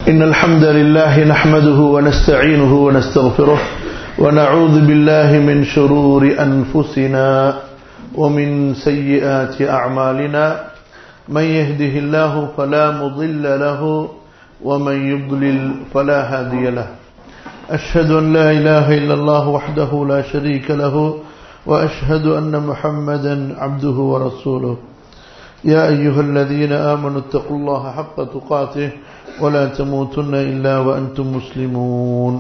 إن الحمد لله نحمده ونستعينه ونستغفره ونعوذ بالله من شرور أنفسنا ومن سيئات أعمالنا من يهده الله فلا مضل له ومن يضلل فلا هادي له أشهد أن لا إله إلا الله وحده لا شريك له وأشهد أن محمدا عبده ورسوله يا أيها الذين آمنوا اتقوا الله حق تقاته ولا تموتن إلا وأنتم مسلمون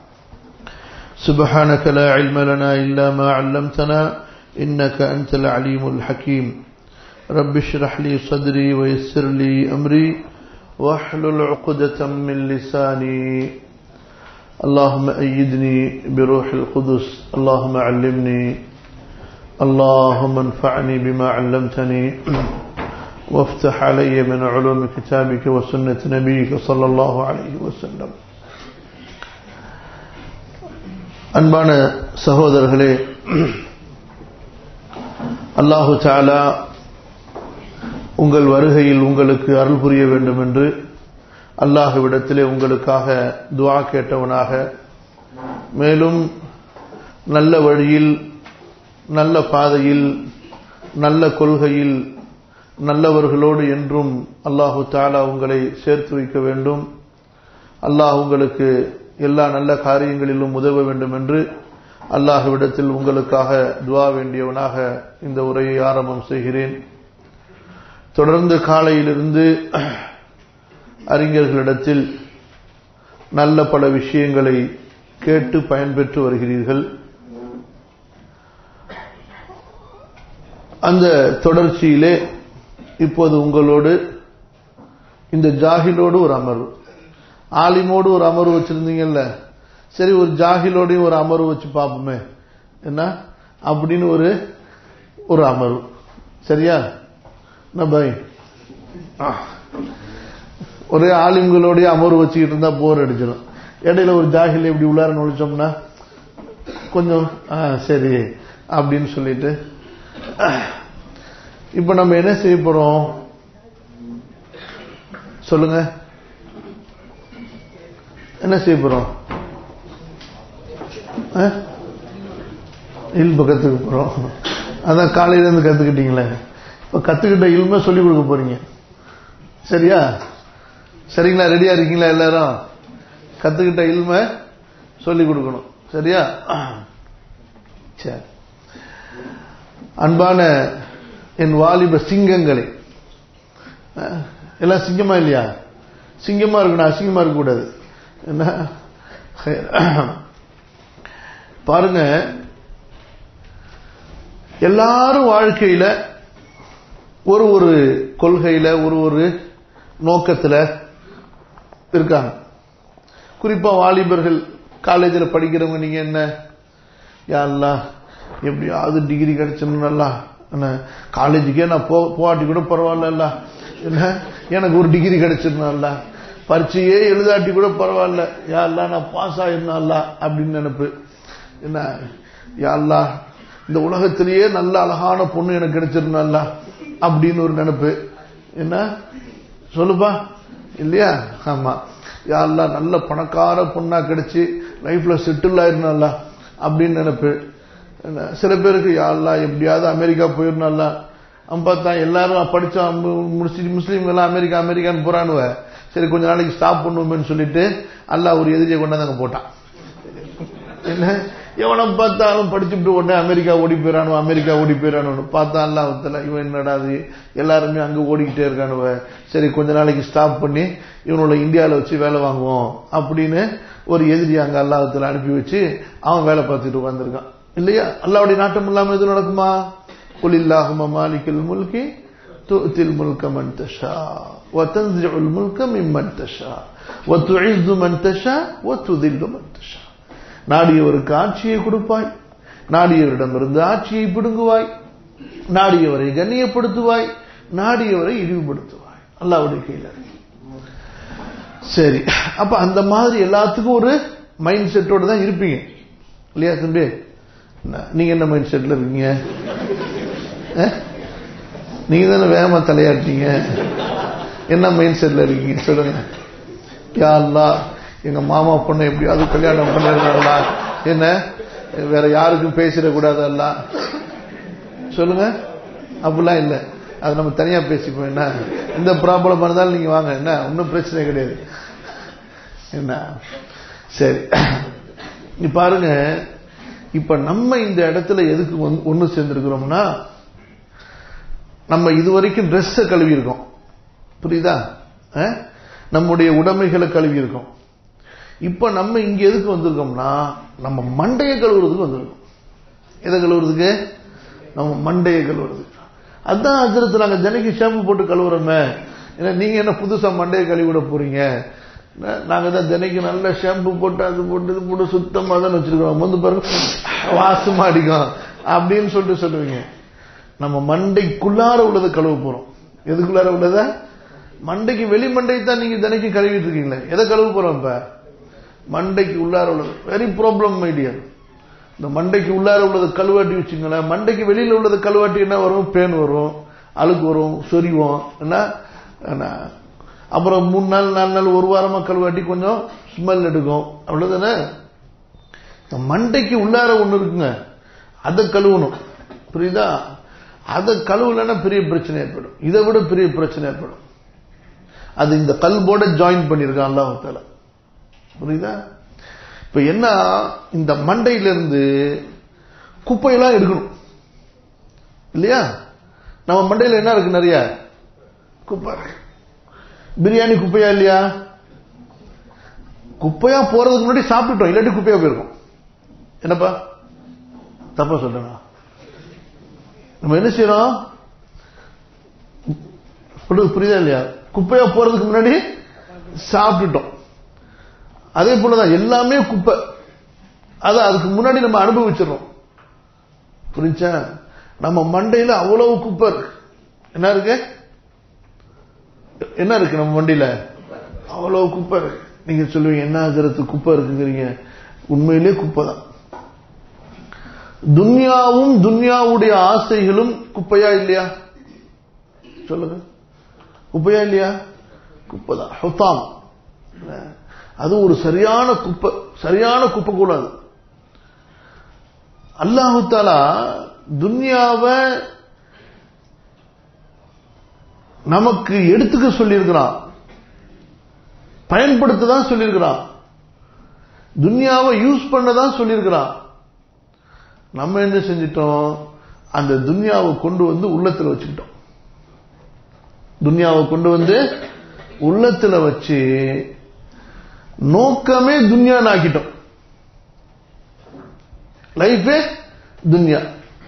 سبحانك لا علم لنا إلا ما علمتنا إنك أنت العليم الحكيم رب اشرح لي صدري ويسر لي أمري واحلل عقدة من لساني اللهم أيدني بروح القدس اللهم علمني اللهم انفعني بما علمتني وافتح علي من علوم كتابك وسنة نبيك صلى الله عليه وسلم அன்பான சகோதரர்களே அல்லாஹு தாலா உங்கள் வருகையில் உங்களுக்கு அருள் புரிய வேண்டும் என்று அல்லாஹுவிடத்திலே உங்களுக்காக துவா கேட்டவனாக மேலும் நல்ல வழியில் நல்ல பாதையில் நல்ல கொள்கையில் நல்லவர்களோடு என்றும் அல்லாஹு தாலா உங்களை சேர்த்து வைக்க வேண்டும் அல்லாஹ் உங்களுக்கு எல்லா நல்ல காரியங்களிலும் உதவ வேண்டும் என்று அல்லாஹுவிடத்தில் உங்களுக்காக துவா வேண்டியவனாக இந்த உரையை ஆரம்பம் செய்கிறேன் தொடர்ந்து காலையிலிருந்து அறிஞர்களிடத்தில் நல்ல பல விஷயங்களை கேட்டு பயன்பெற்று வருகிறீர்கள் அந்த தொடர்ச்சியிலே இப்போது உங்களோடு இந்த ஜாகிலோடு ஒரு அமர்வு ஆலிமோடு ஒரு அமர்வு வச்சிருந்தீங்கல்ல சரி ஒரு ஜாகிலோடையும் ஒரு அமர்வு வச்சு பார்ப்போமே என்ன அப்படின்னு ஒரு ஒரு அமர்வு சரியா என்ன பாய் ஒரே ஆலிம்களோடய அமர்வு வச்சுக்கிட்டு இருந்தா போர் அடிச்சிடும் இடையில ஒரு ஜாகில் எப்படி உள்ளார நுழைச்சோம்னா கொஞ்சம் சரி அப்படின்னு சொல்லிட்டு இப்ப நம்ம என்ன செய்ய போறோம் சொல்லுங்க என்ன செய்ய போறோம் இல்ப கத்துக்க போறோம் அதான் காலையில இருந்து கத்துக்கிட்டீங்களே இப்ப கத்துக்கிட்ட இல்ம சொல்லி கொடுக்க போறீங்க சரியா சரிங்களா ரெடியா இருக்கீங்களா எல்லாரும் கத்துக்கிட்ட இல்ம சொல்லி கொடுக்கணும் சரியா சரி அன்பான என் வாலிப சிங்கங்களே எல்லாம் சிங்கமா இல்லையா சிங்கமா இருக்கணும் அசிங்கமா இருக்கக்கூடாது என்ன பாருங்க எல்லாரும் வாழ்க்கையில ஒரு ஒரு கொள்கையில ஒரு ஒரு நோக்கத்துல இருக்காங்க குறிப்பா வாலிபர்கள் காலேஜில் படிக்கிறவங்க நீங்க என்ன யாரெல்லாம் எப்படியாவது டிகிரி கிடைச்சோம்னு நல்லா என்ன காலேஜுக்கே நான் போ போகாட்டி கூட பரவாயில்ல என்ன எனக்கு ஒரு டிகிரி கிடைச்சிருந்தால பரீட்சையே எழுதாட்டி கூட பரவாயில்ல யாரெல்லாம் நான் பாஸ் ஆயிருந்தால அப்படின்னு நினைப்பு என்ன யாரெல்லாம் இந்த உலகத்திலேயே நல்ல அழகான பொண்ணு எனக்கு கிடைச்சிருந்தால அப்படின்னு ஒரு நினைப்பு என்ன சொல்லுப்பா இல்லையா ஆமா யாரெல்லாம் நல்ல பணக்கார பொண்ணா கிடைச்சி லைஃப்ல செட்டில் ஆயிருந்தால அப்படின்னு நினைப்பு சில பேருக்கு யாரெல்லாம் எப்படியாவது அமெரிக்கா போயிருந்தால பார்த்தா எல்லாரும் படிச்சா முடிச்சு முஸ்லீம் எல்லாம் அமெரிக்கா அமெரிக்கான்னு போறானுவ சரி கொஞ்ச நாளைக்கு ஸ்டாப் பண்ணுவோம்னு சொல்லிட்டு அல்லா ஒரு எதிரியை கொண்டாந்து அங்க போட்டான் என்ன எவனை பார்த்தாலும் படிச்சுட்டு உடனே அமெரிக்கா ஓடி போயிடானு அமெரிக்கா ஓடி போயிடானு பார்த்தா அல்லாஹத்துல இவன் என்னடாது எல்லாருமே அங்க ஓடிக்கிட்டே இருக்கானுவ சரி கொஞ்ச நாளைக்கு ஸ்டாப் பண்ணி இவனோட இந்தியாவில் வச்சு வேலை வாங்குவோம் அப்படின்னு ஒரு எதிரி அங்க அல்லாஹத்துல அனுப்பி வச்சு அவன் வேலை பார்த்துட்டு உட்காந்துருக்கான் இல்லையா அல்லாவுடைய நாட்டம் இல்லாம எது நடக்குமா குலில்லாஹும மாலிக்கல் முல்கி تؤتي الملك من تشاء وتنزع الملك ممن تشاء وتعز من تشاء وتذل من تشاء நாடியவருக்கு ஆட்சியை கொடுப்பாய் நாடியவரிடமிருந்து ஆட்சியை பிடுங்குவாய் நாடியவரை கண்ணியப்படுத்துவாய் நாடியவரை இழிவுபடுத்துவாய் அல்லாவுடைய கையில் சரி அப்ப அந்த மாதிரி எல்லாத்துக்கும் ஒரு மைண்ட் செட்டோட தான் இருப்பீங்க இல்லையா தம்பி நீங்க என்ன மைண்ட் செட்ல இருக்கீங்க நீங்க தானே வேகமா தலையாட்டீங்க என்ன மைண்ட் செட்ல இருக்கீங்க சொல்லுங்க யா அல்லா எங்க மாமா பொண்ணை எப்படியாவது கல்யாணம் பண்ணிருந்தாங்களா என்ன வேற யாருக்கும் பேசிடக்கூடாது எல்லாம் சொல்லுங்க அப்படிலாம் இல்லை அது நம்ம தனியா பேசிப்போம் என்ன இந்த ப்ராப்ளம் இருந்தாலும் நீங்க வாங்க என்ன ஒன்றும் பிரச்சனை கிடையாது என்ன சரி நீ பாருங்க இப்ப நம்ம இந்த இடத்துல எதுக்கு ஒன்று சேர்ந்திருக்கிறோம்னா நம்ம இதுவரைக்கும் ட்ரெஸ்ஸை கழுவி இருக்கோம் புரியுதா நம்முடைய உடைமைகளை கழுவி இருக்கோம் இப்ப நம்ம இங்க எதுக்கு வந்திருக்கோம்னா நம்ம மண்டையை கழுவுறதுக்கு வந்திருக்கோம் எதை கழுவுறதுக்கு நம்ம மண்டையை கழுவுறதுக்கு அதான் அஜரத்து நாங்க ஜனக்கு ஷாம்பு போட்டு கழுவுறோமே ஏன்னா நீங்க என்ன புதுசா மண்டையை கழுவி விட போறீங்க நாங்க தான் தினைக்கு நல்ல ஷாம்பு போட்டு அது போட்டு இது போட்டு சுத்தமா தான் வச்சிருக்கோம் வந்து பாருங்க வாசமா அடிக்கும் அப்படின்னு சொல்லிட்டு சொல்லுவீங்க நம்ம மண்டைக்குள்ளார உள்ளதை கழுவ போறோம் எதுக்குள்ளார உள்ளத மண்டைக்கு வெளி மண்டை தான் நீங்க தினைக்கு கழுவிட்டு இருக்கீங்களே எதை கழுவ போறோம் இப்ப மண்டைக்கு உள்ளார உள்ளது வெரி ப்ராப்ளம் ஐடியர் இந்த மண்டைக்கு உள்ளார உள்ளது கழுவாட்டி வச்சுங்களேன் மண்டைக்கு வெளியில உள்ளது கழுவாட்டி என்ன வரும் பேன் வரும் அழுக்கு வரும் சொரிவோம் என்ன அப்புறம் மூணு நாள் நாலு நாள் ஒரு வாரமா கழுவாட்டி கொஞ்சம் ஸ்மெல் எடுக்கும் அவ்வளவுதானே மண்டைக்கு உள்ளார ஒண்ணு இருக்குங்க அதை கழுவணும் புரியுதா அதை கழுவலன்னா பெரிய பிரச்சனை ஏற்படும் இதை விட பெரிய பிரச்சனை ஏற்படும் அது இந்த கல்போட ஜாயின் பண்ணிருக்கான் அல்லாஹால புரியுதா இப்ப என்ன இந்த மண்டையிலிருந்து குப்பையெல்லாம் எடுக்கணும் இல்லையா நம்ம மண்டையில் என்ன இருக்கு நிறைய குப்பை பிரியாணி குப்பையா இல்லையா குப்பையா போறதுக்கு முன்னாடி சாப்பிட்டுட்டோம் இல்லாட்டி குப்பையா போயிருக்கோம் என்னப்பா தப்பா சொல்றேனா நம்ம என்ன செய்யறோம் புரியுதா இல்லையா குப்பையா போறதுக்கு முன்னாடி சாப்பிட்டுட்டோம் அதே போலதான் எல்லாமே குப்பை அத அதுக்கு முன்னாடி நம்ம அனுபவிச்சிடறோம் புரிஞ்சா நம்ம மண்டையில அவ்வளவு குப்பை இருக்கு என்ன இருக்கு என்ன இருக்கு நம்ம மண்டியில அவ்வளவு குப்பை இருக்கு நீங்க சொல்லுவீங்க என்ன ஆகிறது குப்பை இருக்குங்கிறீங்க உண்மையிலே குப்பை தான் துன்யாவும் துன்யாவுடைய ஆசைகளும் குப்பையா இல்லையா சொல்லுங்க குப்பையா இல்லையா குப்பை தான் ஹுத்தாம் அது ஒரு சரியான குப்பை சரியான குப்பை கூடாது அல்லாஹு தாலா துன்யாவை நமக்கு எடுத்துக்க சொல்லியிருக்கிறான் பயன்படுத்த தான் சொல்லியிருக்கிறான் துன்யாவை யூஸ் பண்ண தான் சொல்லியிருக்கிறான் நம்ம என்ன செஞ்சிட்டோம் அந்த துன்யாவை கொண்டு வந்து உள்ளத்துல வச்சுக்கிட்டோம் துன்யாவை கொண்டு வந்து உள்ளத்துல வச்சு நோக்கமே துன்யான்னு ஆக்கிட்டோம் லைஃபே துன்யா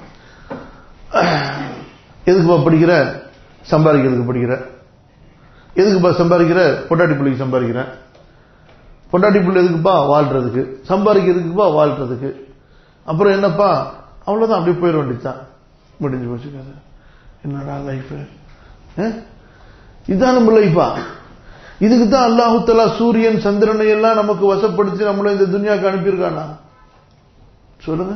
எதுக்குப்பா படிக்கிற சம்பாதிக்கிறதுக்கு படிக்கிற எதுக்குப்பா சம்பாதிக்கிற பொட்டாட்டி பிள்ளைக்கு சம்பாதிக்கிறேன் பொட்டாட்டி பிள்ளை எதுக்குப்பா வாழ்றதுக்கு சம்பாதிக்கிறதுக்குப்பா வாழ்றதுக்கு அப்புறம் என்னப்பா அவ்வளவுதான் அப்படியே போயிட வேண்டியதுதான் முடிஞ்சு போச்சு என்னடா லைஃப் இதுதான் நம்ம லைஃபா இதுக்கு தான் அல்லாஹுத்தலா சூரியன் சந்திரனை எல்லாம் நமக்கு வசப்படுத்தி நம்மள இந்த துன்யாக்கு அனுப்பியிருக்கானா சொல்லுங்க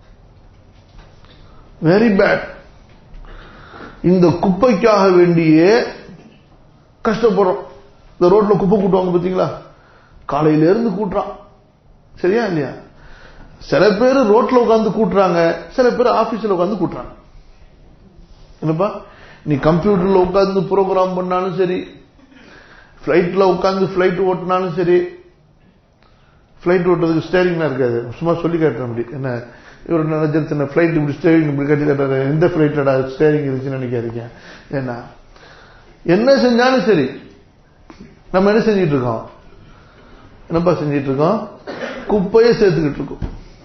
வெரி பேட் இந்த குப்பைக்காக வேண்டியே கஷ்டப்படுறோம் இந்த ரோட்ல குப்பை கூட்டுவாங்க பார்த்தீங்களா காலையில இருந்து கூட்டுறான் சரியா இல்லையா சில பேர் ரோட்ல உட்காந்து கூட்டுறாங்க சில பேர் ஆபீஸ்ல உட்காந்து கூட்டுறாங்க என்னப்பா நீ கம்ப்யூட்டர்ல உட்காந்து ப்ரோக்ராம் பண்ணாலும் சரி பிளைட்ல உட்காந்து பிளைட் ஓட்டினாலும் சரி பிளைட் ஓட்டுறதுக்கு ஸ்டேரிங்லாம் இருக்காது சும்மா சொல்லி காட்டுறேன் அப்படி என்ன இவர் நினைச்சிருந்த பிளைட் இப்படி ஸ்டேரிங் இப்படி கட்டி காட்டுறாரு எந்த பிளைட்டடா ஸ்டேரிங் இருக்குன்னு நினைக்காதீங்க என்ன என்ன செஞ்சாலும் சரி நம்ம என்ன செஞ்சிட்டு இருக்கோம் என்னப்பா செஞ்சிட்டு இருக்கோம் குப்பையை சேர்த்துக்கிட்டு இருக்கோம்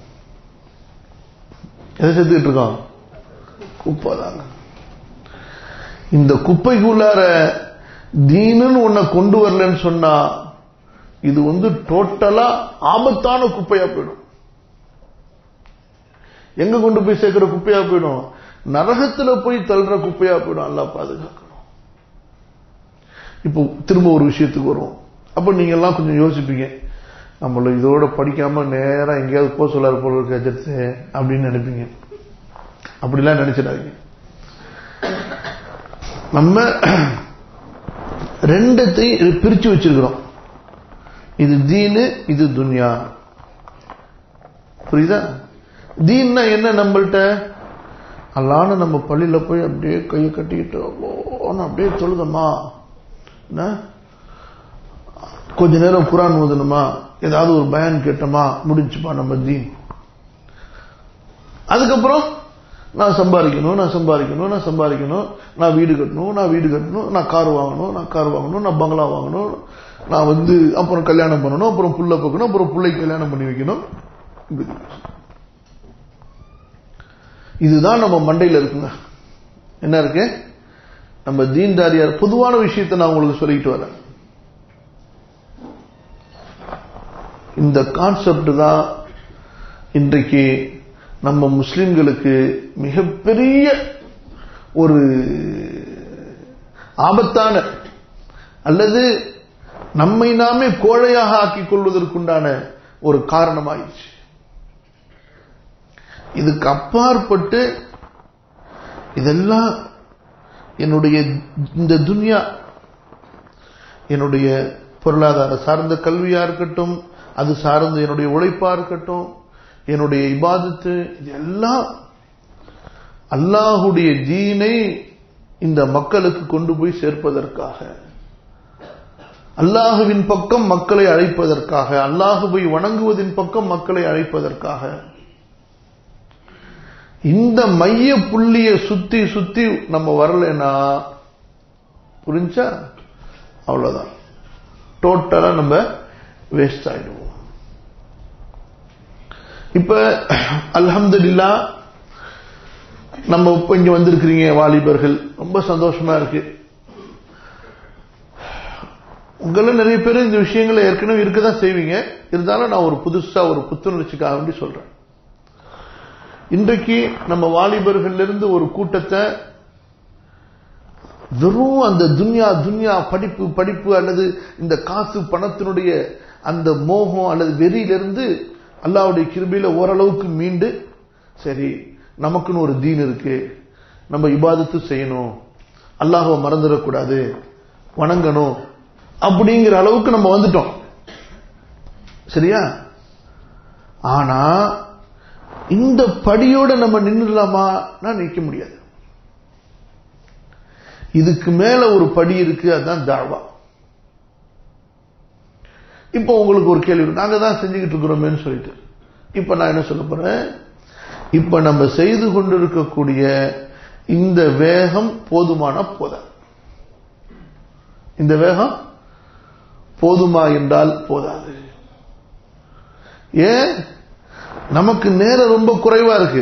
எதை சேர்த்துக்கிட்டு இருக்கோம் குப்பை தாங்க இந்த குப்பைக்கு உள்ளார தீனுன்னு உன்னை கொண்டு வரலன்னு சொன்னா இது வந்து டோட்டலா ஆபத்தான குப்பையா போயிடும் எங்க கொண்டு போய் சேர்க்கிற குப்பையா போயிடும் நரகத்துல போய் தள்ளுற குப்பையா போயிடும் அல்லா பாதுகாக்கணும் இப்போ திரும்ப ஒரு விஷயத்துக்கு வருவோம் அப்ப நீங்க எல்லாம் கொஞ்சம் யோசிப்பீங்க நம்மள இதோட படிக்காம நேரம் எங்கேயாவது போக சொல்லாரு போல இருக்க அஜர்த்து அப்படின்னு நினைப்பீங்க அப்படிலாம் நினைச்சிடாதீங்க நம்ம ரெண்டத்தையும் பிரிச்சு வச்சிருக்கிறோம் இது தீனு இது துன்யா புரியுதா தீன்னா என்ன நம்மள்ட்ட அல்லான்னு நம்ம பள்ளியில போய் அப்படியே கையை கட்டிக்கிட்டு ஓன்னு அப்படியே சொல்லுதம்மா என்ன கொஞ்ச நேரம் குரான் ஓதணுமா ஏதாவது ஒரு பயன் கேட்டோமா முடிச்சுப்பா நம்ம தீன் அதுக்கப்புறம் நான் சம்பாதிக்கணும் நான் சம்பாதிக்கணும் நான் சம்பாதிக்கணும் நான் வீடு கட்டணும் நான் வீடு கட்டணும் நான் கார் வாங்கணும் நான் கார் வாங்கணும் நான் பங்களா வாங்கணும் நான் வந்து அப்புறம் கல்யாணம் பண்ணணும் அப்புறம் புள்ள பார்க்கணும் அப்புறம் பிள்ளைக்கு கல்யாணம் பண்ணி வைக்கணும் இதுதான் நம்ம மண்டையில் இருக்குங்க என்ன இருக்கு நம்ம தீன்தாரியார் பொதுவான விஷயத்தை நான் உங்களுக்கு சொல்லிட்டு வரேன் இந்த கான்செப்ட் தான் இன்றைக்கு நம்ம முஸ்லிம்களுக்கு மிகப்பெரிய ஒரு ஆபத்தான அல்லது நம்மை நாமே கோழையாக ஆக்கிக் கொள்வதற்குண்டான ஒரு காரணமாயிடுச்சு இதுக்கு அப்பாற்பட்டு இதெல்லாம் என்னுடைய இந்த துன்யா என்னுடைய பொருளாதார சார்ந்த கல்வியா இருக்கட்டும் அது சார்ந்த என்னுடைய உழைப்பா இருக்கட்டும் என்னுடைய இபாதத்து இதெல்லாம் அல்லாஹுடைய தீனை இந்த மக்களுக்கு கொண்டு போய் சேர்ப்பதற்காக அல்லாஹுவின் பக்கம் மக்களை அழைப்பதற்காக அல்லாஹுவை வணங்குவதின் பக்கம் மக்களை அழைப்பதற்காக இந்த மைய புள்ளிய சுத்தி சுத்தி நம்ம வரலன்னா புரிஞ்சா அவ்வளவுதான் டோட்டலா நம்ம வேஸ்ட் ஆயிடுவோம் இப்ப அல்ஹம்துலில்லா நம்ம இப்ப இங்க வந்திருக்கிறீங்க வாலிபர்கள் ரொம்ப சந்தோஷமா இருக்கு உங்கள நிறைய பேர் இந்த விஷயங்களை ஏற்கனவே இருக்கதான் செய்வீங்க இருந்தாலும் நான் ஒரு புதுசா ஒரு புத்துணர்ச்சிக்காக வேண்டி சொல்றேன் இன்றைக்கு நம்ம வாலிபர்கள் இருந்து ஒரு கூட்டத்தை வெறும் அந்த துன்யா துன்யா படிப்பு படிப்பு அல்லது இந்த காசு பணத்தினுடைய அந்த மோகம் அல்லது வெறியிலிருந்து அல்லாவுடைய கிருபியில ஓரளவுக்கு மீண்டு சரி நமக்குன்னு ஒரு தீன் இருக்கு நம்ம இபாதத்து செய்யணும் அல்லாஹவை மறந்துடக்கூடாது வணங்கணும் அப்படிங்கிற அளவுக்கு நம்ம வந்துட்டோம் சரியா ஆனா இந்த படியோட நம்ம நின்றுலாமா நிற்க முடியாது இதுக்கு மேல ஒரு படி இருக்கு அதுதான் தாவா இப்போ உங்களுக்கு ஒரு கேள்வி நாங்க தான் செஞ்சுக்கிட்டு இருக்கிறோமேன்னு சொல்லிட்டு இப்ப நான் என்ன சொல்ல போறேன் இப்ப நம்ம செய்து கொண்டிருக்கக்கூடிய இந்த வேகம் போதுமான போதா இந்த வேகம் போதுமா என்றால் போதாது ஏன் நமக்கு நேரம் ரொம்ப குறைவா இருக்கு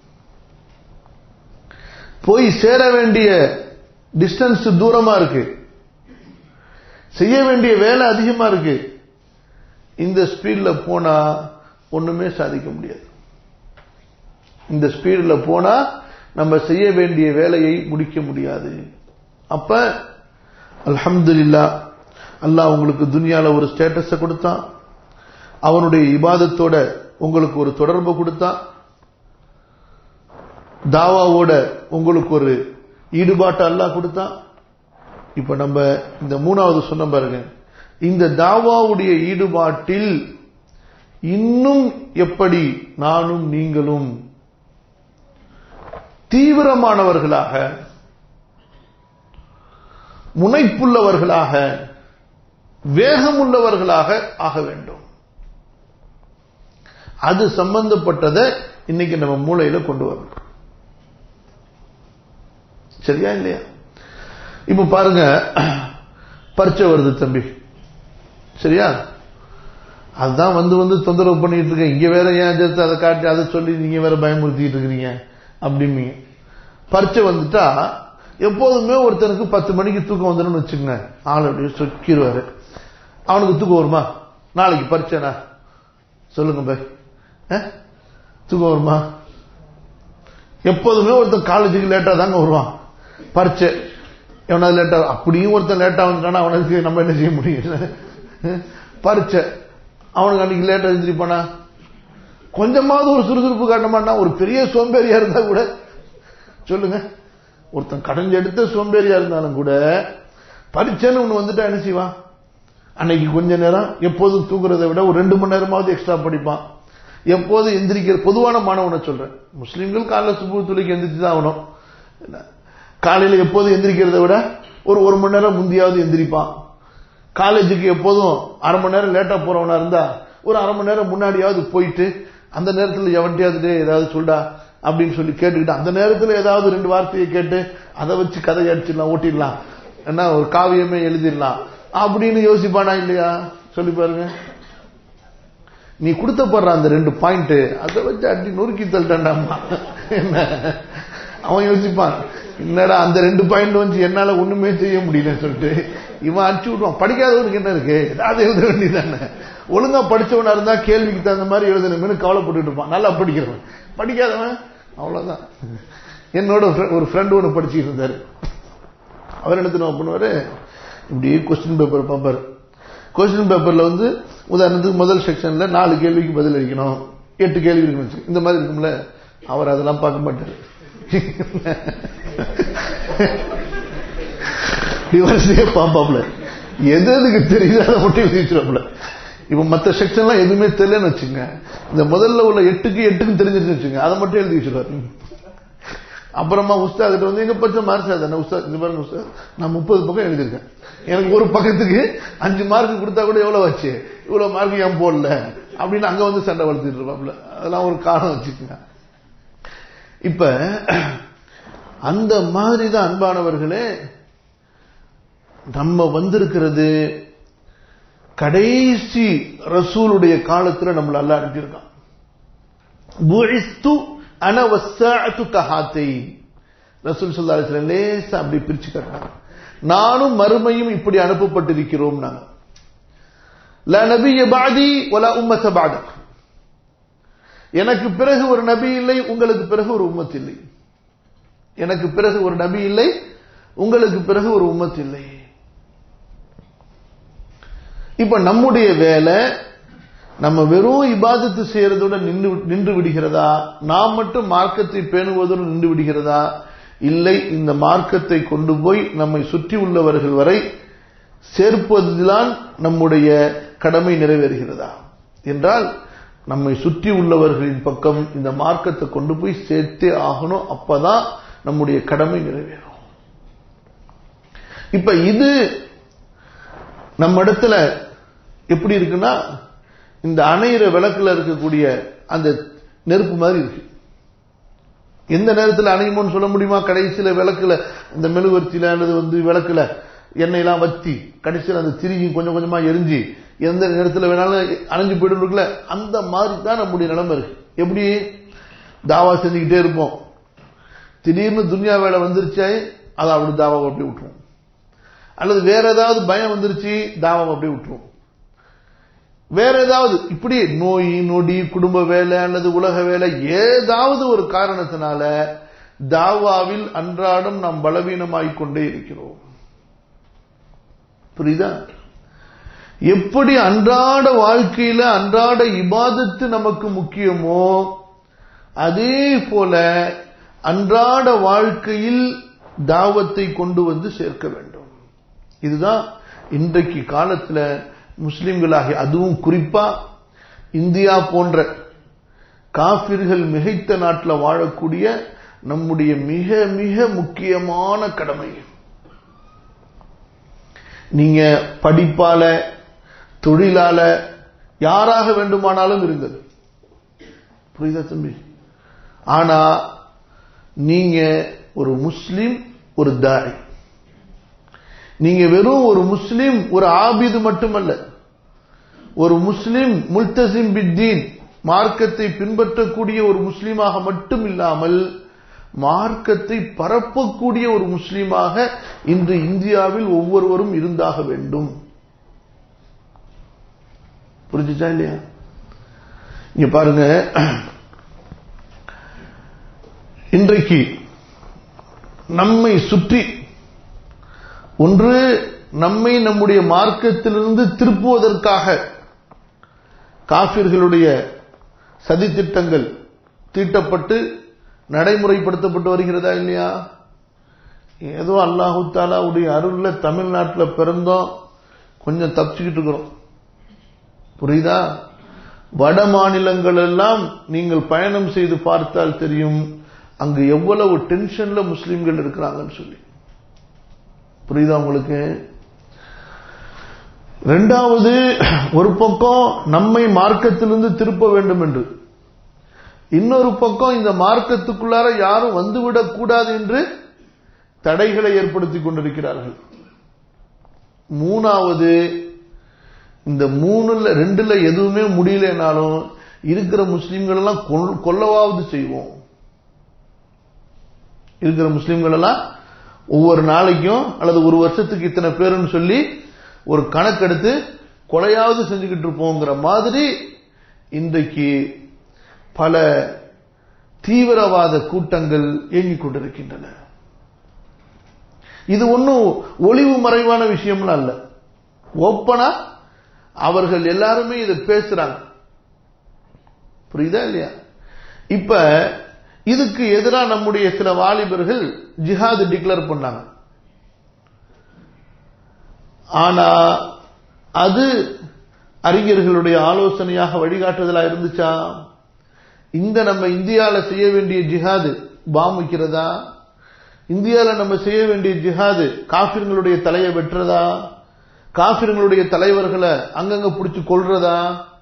போய் சேர வேண்டிய டிஸ்டன்ஸ் தூரமா இருக்கு செய்ய வேண்டிய வேலை அதிகமா இருக்கு இந்த ஸ்பீட்ல போனா ஒண்ணுமே சாதிக்க முடியாது இந்த ஸ்பீட்ல போனா நம்ம செய்ய வேண்டிய வேலையை முடிக்க முடியாது அப்ப அல்ஹம்துலில்லா அல்லாஹ் உங்களுக்கு துனியால ஒரு ஸ்டேட்டஸ கொடுத்தான் அவனுடைய இபாதத்தோட உங்களுக்கு ஒரு தொடர்பு கொடுத்தான் தாவாவோட உங்களுக்கு ஒரு ஈடுபாட்டை அல்லாஹ் கொடுத்தான் இப்ப நம்ம இந்த மூணாவது சொன்ன பாருங்க இந்த தாவாவுடைய ஈடுபாட்டில் இன்னும் எப்படி நானும் நீங்களும் தீவிரமானவர்களாக முனைப்புள்ளவர்களாக வேகமுள்ளவர்களாக ஆக வேண்டும் அது சம்பந்தப்பட்டதை இன்னைக்கு நம்ம மூளையில கொண்டு வரணும் சரியா இல்லையா இப்ப பாருங்க பரிச்சை வருது தம்பி சரியா அதுதான் வந்து வந்து தொந்தரவு பண்ணிட்டு இருக்கேன் இங்க வேற ஏன் சேர்த்து அதை காட்டி அதை சொல்லி நீங்க வேற பயமுறுத்திட்டு இருக்கிறீங்க அப்படிம்பீங்க பரிச்சை வந்துட்டா எப்போதுமே ஒருத்தனுக்கு பத்து மணிக்கு தூக்கம் வந்துடும் வச்சுக்கோங்க ஆள் அப்படியே சொக்கிடுவாரு அவனுக்கு தூக்கம் வருமா நாளைக்கு பரிச்சைனா சொல்லுங்க பை தூக்கம் வருமா எப்போதுமே ஒருத்தன் காலேஜுக்கு லேட்டா தாங்க வருவான் பரிச்சை எவனாவது லேட்டா அப்படியும் ஒருத்தன் லேட்டா வந்துட்டானா அவனுக்கு நம்ம என்ன செய்ய முடியும் பரிச்சை அவனுக்கு அன்னைக்கு லேட்டா எழுந்திரிப்பானா கொஞ்சமாவது ஒரு சுறுசுறுப்பு காட்ட மாட்டான் ஒரு பெரிய சோம்பேறியா இருந்தா கூட சொல்லுங்க ஒருத்தன் கடைஞ்சு எடுத்த சோம்பேறியா இருந்தாலும் கூட பரிச்சைன்னு ஒண்ணு வந்துட்டா என்ன செய்வான் அன்னைக்கு கொஞ்ச நேரம் எப்போதும் தூங்குறதை விட ஒரு ரெண்டு மணி நேரமாவது எக்ஸ்ட்ரா படிப்பான் எப்போது எந்திரிக்கிற பொதுவான மாணவனை சொல்றேன் முஸ்லீம்கள் காலைல சுபு துளிக்கு எந்திரிச்சு தான் ஆகணும் காலையில எப்போதும் எந்திரிக்கிறத விட ஒரு ஒரு மணி நேரம் முந்தியாவது எந்திரிப்பான் காலேஜுக்கு எப்போதும் அரை மணி நேரம் லேட்டா போறவனா இருந்தா ஒரு அரை மணி நேரம் முன்னாடியாவது போயிட்டு அந்த நேரத்தில் எவன்ட்டையாவது ஏதாவது சொல்டா அப்படின்னு சொல்லி கேட்டுக்கிட்டு அந்த நேரத்தில் ஏதாவது ரெண்டு வார்த்தையை கேட்டு அதை வச்சு கதை அடிச்சிடலாம் ஓட்டிடலாம் என்ன ஒரு காவியமே எழுதிடலாம் அப்படின்னு யோசிப்பானா இல்லையா சொல்லி பாருங்க நீ கொடுத்தப்படுற அந்த ரெண்டு பாயிண்ட் அதை வச்சு அடி நொறுக்கி தள்ளிட்டாண்டாமா என்ன அவன் யோசிப்பான் என்னடா அந்த ரெண்டு பாயிண்ட் வந்து என்னால ஒண்ணுமே செய்ய முடியலன்னு சொல்லிட்டு இவன் அடிச்சு விடுவான் படிக்காதவனுக்கு என்ன இருக்கு ஏதாவது எழுத வேண்டியதானே ஒழுங்கா படிச்சவனா இருந்தா கேள்விக்கு தகுந்த மாதிரி எழுதணும்னு கவலைப்பட்டு இருப்பான் நல்லா படிக்கிறவன் படிக்காதவன் அவ்வளவுதான் என்னோட ஒரு ஃப்ரெண்டு ஒன்று படிச்சுட்டு இருந்தாரு அவர் என்ன தெரியுமா பண்ணுவாரு இப்படி கொஸ்டின் பேப்பர் பார்ப்பாரு கொஸ்டின் பேப்பர்ல வந்து உதாரணத்துக்கு முதல் செக்ஷன்ல நாலு கேள்விக்கு பதில் அளிக்கணும் எட்டு கேள்வி இருக்கணும் இந்த மாதிரி இருக்கும்ல அவர் அதெல்லாம் பார்க்க மாட்டாரு டிவர்ஸே பாப்பாப்ல எது எதுக்கு தெரியுது அதை மட்டும் எழுதி வச்சிருப்பாப்ல இப்ப மத்த செக்ஷன்லாம் எதுவுமே தெரியலன்னு வச்சுங்க இந்த முதல்ல உள்ள எட்டுக்கு எட்டுக்கும் தெரிஞ்சிருச்சு வச்சுங்க அதை மட்டும் எழுதி வச்சிருவாரு அப்புறமா உஸ்தாத் வந்து எங்க பச்சை மார்க் சார் உஸ்தாத் இந்த பாருங்க உஸ்தாத் நான் முப்பது பக்கம் எழுதியிருக்கேன் எனக்கு ஒரு பக்கத்துக்கு அஞ்சு மார்க் கொடுத்தா கூட எவ்வளவு வச்சு இவ்வளவு மார்க் ஏன் போடல அப்படின்னு அங்க வந்து சண்டை வளர்த்துட்டு இருப்பாப்ல அதெல்லாம் ஒரு காரணம் வச்சுக்கோங்க இப்ப அந்த மாதிரி தான் அன்பானவர்களே நம்ம வந்திருக்கிறது கடைசி ரசூலுடைய காலத்துல நம்மள அல்ல அனுப்பியிருக்கான் அனவசாத்து கஹாத்தை ரசூல் சொல்லா லேசா அப்படி பிரிச்சு காட்டினாங்க நானும் மறுமையும் இப்படி அனுப்பப்பட்டிருக்கிறோம் நாங்க ல நபிய பாதி ஒல உம்மத்த பாதக் எனக்கு பிறகு ஒரு நபி இல்லை உங்களுக்கு பிறகு ஒரு உம்மத் இல்லை எனக்கு பிறகு ஒரு நபி இல்லை உங்களுக்கு பிறகு ஒரு உம்மத் இல்லை இப்ப நம்முடைய வேலை நம்ம வெறும் இபாதத்து செய்யறதோட நின்று நின்று விடுகிறதா நாம் மட்டும் மார்க்கத்தை பேணுவதோடு நின்று விடுகிறதா இல்லை இந்த மார்க்கத்தை கொண்டு போய் நம்மை சுற்றி உள்ளவர்கள் வரை சேர்ப்பதுதான் நம்முடைய கடமை நிறைவேறுகிறதா என்றால் நம்மை சுற்றி உள்ளவர்களின் பக்கம் இந்த மார்க்கத்தை கொண்டு போய் சேர்த்தே ஆகணும் அப்பதான் நம்முடைய கடமை நிறைவேறும் இப்ப இது நம்ம இடத்துல எப்படி இருக்குன்னா இந்த அணையிற விளக்குல இருக்கக்கூடிய அந்த நெருப்பு மாதிரி இருக்கு எந்த நேரத்தில் அணையுமோன்னு சொல்ல முடியுமா கடைசியில விளக்குல இந்த மெழுகுவர்த்தியில அல்லது வந்து விளக்குல எண்ணெயெல்லாம் வத்தி கடைசியில் அந்த திரிகி கொஞ்சம் கொஞ்சமா எரிஞ்சு எந்த நேரத்தில் வேணாலும் அணைஞ்சு போயிட்டு இருக்குல்ல அந்த மாதிரி தான் நம்முடைய நிலைமை இருக்கு எப்படி தாவா செஞ்சுக்கிட்டே இருப்போம் திடீர்னு துன்யா வேலை வந்துருச்சே அதை அப்படி தாவாவை அப்படியே விட்டுருவோம் அல்லது வேற ஏதாவது பயம் வந்துருச்சு தாவாவை அப்படியே விட்டுருவோம் வேற ஏதாவது இப்படி நோய் நொடி குடும்ப வேலை அல்லது உலக வேலை ஏதாவது ஒரு காரணத்தினால தாவாவில் அன்றாடம் நாம் பலவீனமாகிக் கொண்டே இருக்கிறோம் புரியுதா எப்படி அன்றாட வாழ்க்கையில அன்றாட இபாதத்து நமக்கு முக்கியமோ அதே போல அன்றாட வாழ்க்கையில் தாவத்தை கொண்டு வந்து சேர்க்க வேண்டும் இதுதான் இன்றைக்கு காலத்துல முஸ்லிம்களாகி அதுவும் குறிப்பா இந்தியா போன்ற காபிர்கள் மிகைத்த நாட்டில் வாழக்கூடிய நம்முடைய மிக மிக முக்கியமான கடமை நீங்க படிப்பால தொழிலால யாராக வேண்டுமானாலும் இருங்கள் புரியுதா தம்பி ஆனா நீங்க ஒரு முஸ்லிம் ஒரு தாய் நீங்க வெறும் ஒரு முஸ்லிம் ஒரு ஆபிது மட்டுமல்ல ஒரு முஸ்லிம் முல்தசிம் பித்தீன் மார்க்கத்தை பின்பற்றக்கூடிய ஒரு முஸ்லீமாக மட்டும் இல்லாமல் மார்க்கத்தை பரப்பக்கூடிய ஒரு முஸ்லீமாக இன்று இந்தியாவில் ஒவ்வொருவரும் இருந்தாக வேண்டும் புரிஞ்சுச்சா இல்லையா இங்க பாருங்க இன்றைக்கு நம்மை சுற்றி ஒன்று நம்மை நம்முடைய மார்க்கத்திலிருந்து திருப்புவதற்காக காபிர்களுடைய சதித்திட்டங்கள் தீட்டப்பட்டு நடைமுறைப்படுத்தப்பட்டு வருகிறதா இல்லையா ஏதோ அல்லாஹு தாலாவுடைய அருள்ல தமிழ்நாட்டில் பிறந்தோம் கொஞ்சம் தப்பிச்சுக்கிட்டு இருக்கிறோம் புரியுதா வட மாநிலங்கள் எல்லாம் நீங்கள் பயணம் செய்து பார்த்தால் தெரியும் அங்கு எவ்வளவு டென்ஷன்ல முஸ்லிம்கள் இருக்கிறாங்கன்னு சொல்லி புரியுதா உங்களுக்கு ரெண்டாவது ஒரு பக்கம் நம்மை மார்க்கத்திலிருந்து திருப்ப வேண்டும் என்று இன்னொரு பக்கம் இந்த மார்க்கத்துக்குள்ளார யாரும் வந்துவிடக் கூடாது என்று தடைகளை ஏற்படுத்தி கொண்டிருக்கிறார்கள் மூணாவது இந்த மூணுல ரெண்டுல எதுவுமே முடியலனாலும் இருக்கிற முஸ்லிம்கள் எல்லாம் கொல்லவாவது செய்வோம் இருக்கிற முஸ்லிம்கள் எல்லாம் ஒவ்வொரு நாளைக்கும் அல்லது ஒரு வருஷத்துக்கு இத்தனை பேருன்னு சொல்லி ஒரு கணக்கெடுத்து கொலையாவது செஞ்சுக்கிட்டு இருப்போங்கிற மாதிரி இன்றைக்கு பல தீவிரவாத கூட்டங்கள் இயங்கிக் கொண்டிருக்கின்றன இது ஒன்றும் ஒளிவு மறைவான விஷயம்லாம் அல்ல ஓப்பனா அவர்கள் எல்லாருமே இதை பேசுறாங்க புரியுதா இல்லையா இப்ப இதுக்கு எதிராக நம்முடைய சில வாலிபர்கள் ஜிஹாது டிக்ளேர் பண்ணாங்க ஆனா அது அறிஞர்களுடைய ஆலோசனையாக வழிகாட்டுதலா இருந்துச்சா இந்த நம்ம இந்தியால செய்ய வேண்டிய ஜிஹாது பாம் வைக்கிறதா இந்தியால நம்ம செய்ய வேண்டிய ஜிஹாது காபிர்களுடைய தலையை வெட்டுறதா காபிர்களுடைய தலைவர்களை அங்கங்க பிடிச்சு கொள்றதா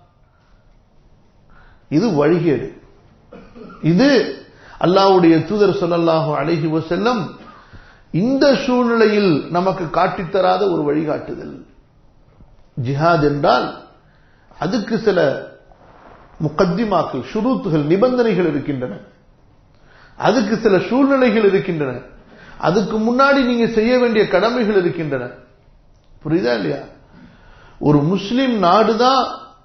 இது வழிகேடு இது அல்லாவுடைய தூதர் சொல்லல்லாஹு அழகி செல்லம் இந்த சூழ்நிலையில் நமக்கு காட்டித்தராத ஒரு வழிகாட்டுதல் ஜிஹாத் என்றால் அதுக்கு சில முக்கத்திமாக்கள் ஷுரூத்துகள் நிபந்தனைகள் இருக்கின்றன அதுக்கு சில சூழ்நிலைகள் இருக்கின்றன அதுக்கு முன்னாடி நீங்க செய்ய வேண்டிய கடமைகள் இருக்கின்றன புரியுதா இல்லையா ஒரு முஸ்லிம் நாடுதான்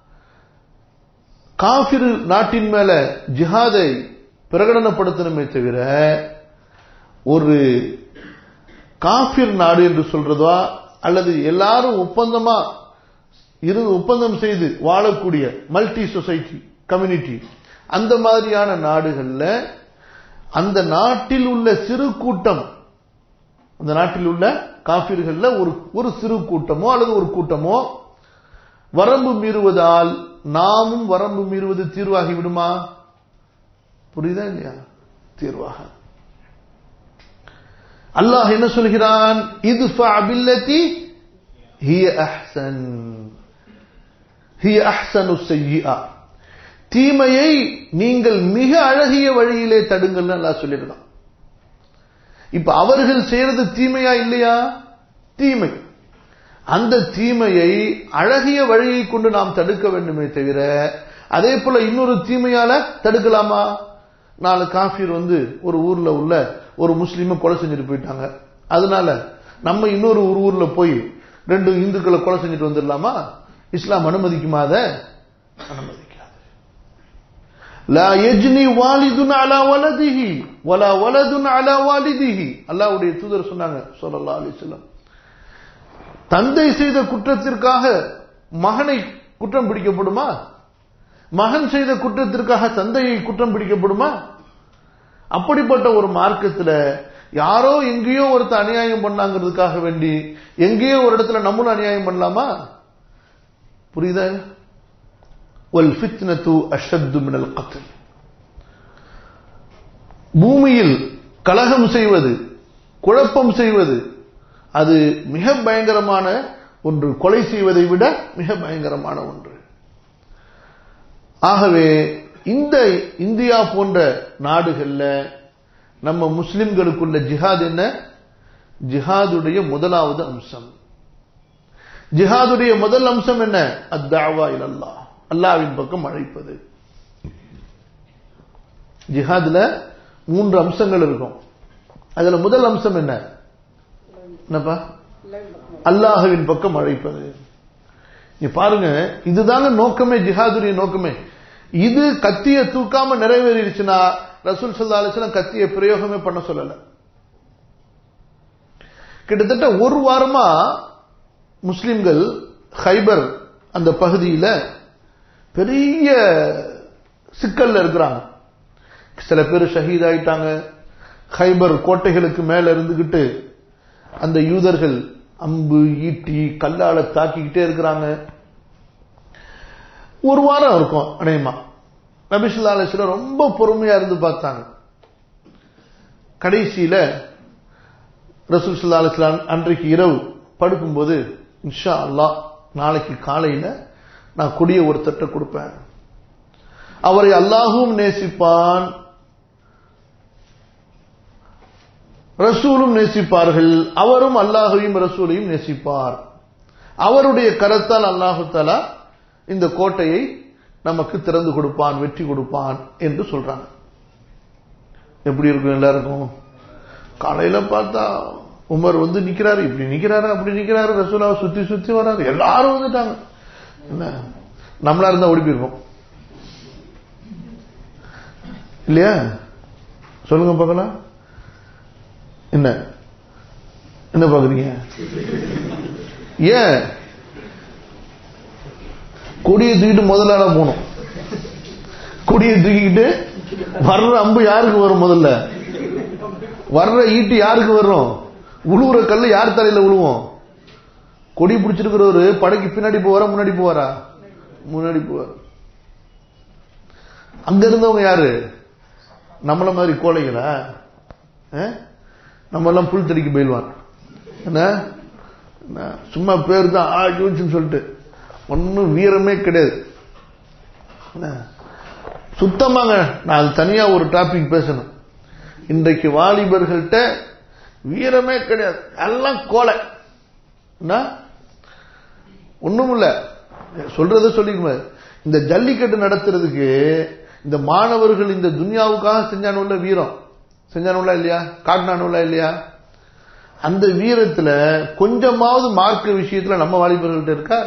காபிர் நாட்டின் மேல ஜிஹாதை பிரகடனப்படுத்தணுமே தவிர ஒரு காபிர் நாடு என்று சொல்றதா அல்லது எல்லாரும் ஒப்பந்தமா இரு ஒப்பந்தம் செய்து வாழக்கூடிய மல்டி சொசைட்டி கம்யூனிட்டி அந்த மாதிரியான நாடுகள்ல அந்த நாட்டில் உள்ள சிறு கூட்டம் அந்த நாட்டில் உள்ள காபிர்கள்ல ஒரு ஒரு சிறு கூட்டமோ அல்லது ஒரு கூட்டமோ வரம்பு மீறுவதால் நாமும் வரம்பு மீறுவது தீர்வாகி விடுமா புரியுதா இல்லையா தீர்வாக அல்லாஹ் என்ன சொல்கிறான் இது பில்லத்தி ஹிய அஹ்சன் ஹிய அஹ்சனு செய்யா தீமையை நீங்கள் மிக அழகிய வழியிலே தடுங்கள் அல்லாஹ் சொல்லிருக்கான் இப்ப அவர்கள் செய்யறது தீமையா இல்லையா தீமை அந்த தீமையை அழகிய வழியை கொண்டு நாம் தடுக்க வேண்டுமே தவிர அதே போல இன்னொரு தீமையால தடுக்கலாமா நாலு காஃபீர் வந்து ஒரு ஊர்ல உள்ள ஒரு முஸ்லீமை கொலை செஞ்சுட்டு போயிட்டாங்க அதனால நம்ம இன்னொரு ஒரு ஊர்ல போய் ரெண்டு இந்துக்களை கொலை செஞ்சுட்டு வந்துடலாமா இஸ்லாம் அனுமதிக்குமா அதை அனுமதிக்காது லா யஜ்னி வாலிதுன் அலா வலதிஹி வலா வலதுன் அலா வாலிதிஹி அல்லாஹ்வுடைய தூதர் சொன்னாங்க ஸல்லல்லாஹு அலைஹி வஸல்லம் தந்தை செய்த குற்றத்திற்காக மகனை குற்றம் பிடிக்கப்படுமா மகன் செய்த குற்றத்திற்காக தந்தையை குற்றம் பிடிக்கப்படுமா அப்படிப்பட்ட ஒரு மார்க்கத்துல யாரோ எங்கேயோ ஒருத்த அநியாயம் பண்ணாங்கிறதுக்காக வேண்டி எங்கேயோ ஒரு இடத்துல நம்மளும் அநியாயம் பண்ணலாமா புரியுதா ஒல் ஃபித்னத்து அஷத்து மினல் கத்தல் பூமியில் கலகம் செய்வது குழப்பம் செய்வது அது மிக பயங்கரமான ஒன்று கொலை செய்வதை விட மிக பயங்கரமான ஒன்று ஆகவே இந்த இந்தியா போன்ற நாடுகள்ல நம்ம முஸ்லிம்களுக்குள்ள ஜிஹாத் என்ன ஜிஹாதுடைய முதலாவது அம்சம் ஜிஹாதுடைய முதல் அம்சம் என்ன அத்தாவா இல்லல்லா அல்லாவின் பக்கம் அழைப்பது ஜிஹாதுல மூன்று அம்சங்கள் இருக்கும் அதுல முதல் அம்சம் என்ன என்னப்பா அல்லாஹுவின் பக்கம் அழைப்பது நீ பாருங்க இதுதாங்க நோக்கமே ஜிஹாதுடைய நோக்கமே இது கத்திய தூக்காம நிறைவேறிடுச்சுன்னா ரசூல் சல்லா அலிஸ்லாம் கத்திய பிரயோகமே பண்ண சொல்லல கிட்டத்தட்ட ஒரு வாரமா முஸ்லிம்கள் ஹைபர் அந்த பகுதியில் பெரிய சிக்கல்ல இருக்கிறாங்க சில பேர் ஷஹீத் ஆயிட்டாங்க ஹைபர் கோட்டைகளுக்கு மேல இருந்துகிட்டு அந்த யூதர்கள் அம்பு ஈட்டி கல்லால தாக்கிக்கிட்டே இருக்கிறாங்க ஒரு வாரம் இருக்கும் அநேகமா நபிசுல்லா அலிஸ்ல ரொம்ப பொறுமையா இருந்து பார்த்தாங்க கடைசியில ரசூல் சுல்லா அலிஸ்லாம் அன்றைக்கு இரவு படுக்கும்போது இன்ஷா அல்லாஹ் நாளைக்கு காலையில நான் கொடிய ஒருத்தட்ட கொடுப்பேன் அவரை அல்லாஹும் நேசிப்பான் ரசூலும் நேசிப்பார்கள் அவரும் அல்லாஹையும் ரசூலையும் நேசிப்பார் அவருடைய கரத்தால் அல்லாஹு தலா இந்த கோட்டையை நமக்கு திறந்து கொடுப்பான் வெற்றி கொடுப்பான் என்று சொல்றாங்க எப்படி இருக்கும் எல்லாருக்கும் காலையில பார்த்தா உமர் வந்து நிக்கிறாரு இப்படி நிக்கிறாரு அப்படி நிக்கிறாரு ரசூலாவை சுத்தி சுத்தி வராரு எல்லாரும் வந்துட்டாங்க என்ன நம்மளா இருந்தா ஓடி போயிருக்கோம் இல்லையா சொல்லுங்க பார்க்கலாம் என்ன என்ன பாக்குறீங்க ஏன் கொடியை தூக்கிட்டு முதலாள போகணும் கொடியை தூக்கிக்கிட்டு வர்ற அம்பு யாருக்கு வரும் முதல்ல வர்ற ஈட்டு யாருக்கு வரும் உழுவுற கல்லு யார் தலையில விழுவோம் கொடி பிடிச்சிருக்கிறவரு படைக்கு பின்னாடி போவாரா முன்னாடி போவாரா முன்னாடி போவார் அங்க இருந்தவங்க யாரு நம்மள மாதிரி கோழைகளா நம்ம எல்லாம் புல் தடிக்கு போயிடுவான் என்ன சும்மா பேர் தான் ஆ ஜூன்ஸ்னு சொல்லிட்டு ஒன்னும் வீரமே கிடையாது சுத்தமாங்க நான் அது தனியா ஒரு டாபிக் பேசணும் இன்றைக்கு வாலிபர்கள்ட்ட வீரமே கிடையாது எல்லாம் கோலை ஒண்ணும் இல்ல சொல்றத சொல்லிக்குமே இந்த ஜல்லிக்கட்டு நடத்துறதுக்கு இந்த மாணவர்கள் இந்த துன்யாவுக்காக செஞ்சானுள்ள வீரம் செஞ்சானுள்ள இல்லையா காட்டினானுள்ள இல்லையா அந்த வீரத்துல கொஞ்சமாவது மார்க்க விஷயத்துல நம்ம வாலிபர்கள்ட்ட இருக்கா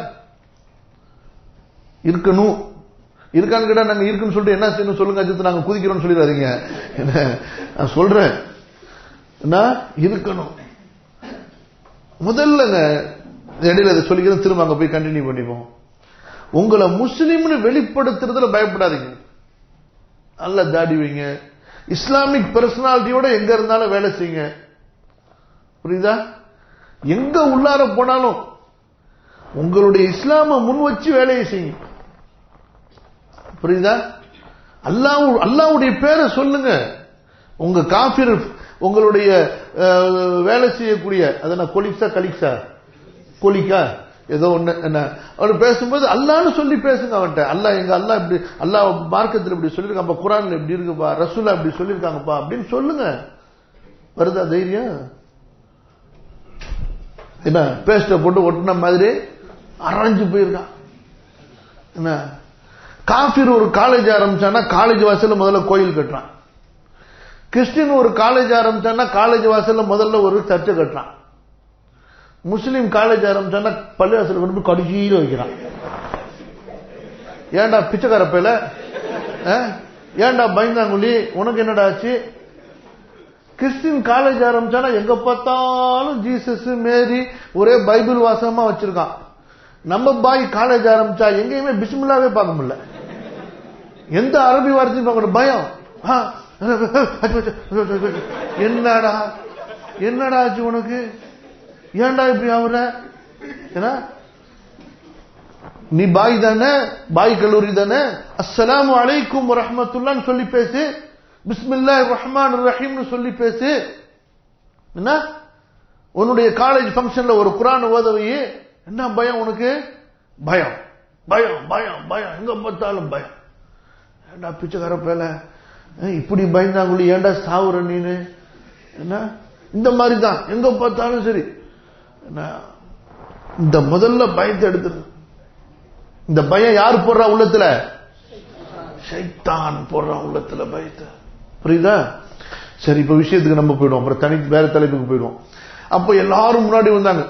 இருக்கணும் இருக்கான்னு கேட்டா நாங்க இருக்குன்னு சொல்லிட்டு என்ன செய்யணும் சொல்லுங்க அஜித் நாங்க குதிக்கிறோம்னு சொல்லிடாதீங்க என்ன நான் சொல்றேன் என்ன இருக்கணும் முதல்லங்க இடையில அதை சொல்லிக்கிறேன் திரும்ப அங்க போய் கண்டினியூ பண்ணிப்போம் உங்களை முஸ்லீம்னு வெளிப்படுத்துறதுல பயப்படாதீங்க நல்ல தாடி வைங்க இஸ்லாமிக் பர்சனாலிட்டியோட எங்க இருந்தாலும் வேலை செய்யுங்க புரியுதா எங்க உள்ளார போனாலும் உங்களுடைய இஸ்லாம முன் வச்சு வேலையை செய்யுங்க புரியுதா அல்லாஹ் அல்லாவுடைய பேரை சொல்லுங்க உங்க காபிர் உங்களுடைய வேலை செய்யக்கூடிய அதன கொலிக்ஸா கலிக்ஸா கொலிக்கா ஏதோ ஒண்ணு என்ன அவர் பேசும்போது அல்லான்னு சொல்லி பேசுங்க அவன்கிட்ட அல்லா எங்க அல்லா இப்படி அல்லா மார்க்கத்தில் இப்படி சொல்லியிருக்கான் அப்ப குரான்ல இப்படி இருக்குப்பா ரசூலா இப்படி சொல்லியிருக்காங்கப்பா அப்படின்னு சொல்லுங்க வருதா தைரியம் என்ன பேஸ்ட போட்டு ஒட்டின மாதிரி அரைஞ்சு போயிருக்கான் என்ன காஃபிர் ஒரு காலேஜ் ஆரம்பிச்சான்னா காலேஜ் வாசல்ல முதல்ல கோயில் கட்டுறான் கிறிஸ்டின் ஒரு காலேஜ் ஆரம்பிச்சான்னா காலேஜ் வாசல்ல முதல்ல ஒரு சர்ச்சை கட்டுறான் முஸ்லீம் காலேஜ் ஆரம்பிச்சான்னா பள்ளிவாசல் கொண்டு போய் கடிச்சியில வைக்கிறான் ஏன்டா பிச்சைக்கார பையில ஏன்டா பயந்தாங்குழி உனக்கு என்னடா ஆச்சு கிறிஸ்டின் காலேஜ் ஆரம்பிச்சானா எங்க பார்த்தாலும் ஜீசஸ் மேரி ஒரே பைபிள் வாசகமா வச்சிருக்கான் நம்ம பாய் காலேஜ் ஆரம்பிச்சா எங்கேயுமே பிஸ்மில்லாவே பார்க்க முடியல எந்த அரபி வார்த்தையும் பார்க்கணும் பயம் என்னடா என்னடா ஆச்சு உனக்கு ஏன்டா இப்படி ஆகுற ஏன்னா நீ பாய் தானே பாய் கல்லூரி தானே அஸ்ஸலாமு அலைக்கும் ரஹமத்துல்லான்னு சொல்லி பேசு பிஸ்மில்லா ரஹ்மான் ரஹீம்னு சொல்லி பேசு என்ன உன்னுடைய காலேஜ் ஃபங்க்ஷன்ல ஒரு குரான் ஓதவை என்ன பயம் உனக்கு பயம் பயம் பயம் பயம் எங்க பார்த்தாலும் பயம் ஏண்டா பிச்சைக்கார பேல இப்படி பயந்தாங்குழி ஏண்டா சாவுற நீனு என்ன இந்த மாதிரி தான் எங்க பார்த்தாலும் சரி என்ன இந்த முதல்ல பயத்தை எடுத்துரு இந்த பயம் யார் போடுறா உள்ளத்துல சைத்தான் போடுறான் உள்ளத்துல பயத்தை புரியுதா சரி இப்ப விஷயத்துக்கு நம்ம போயிடுவோம் அப்புறம் தனி வேற தலைப்புக்கு போயிடுவோம் அப்ப எல்லாரும் முன்னாடி வந்தாங்க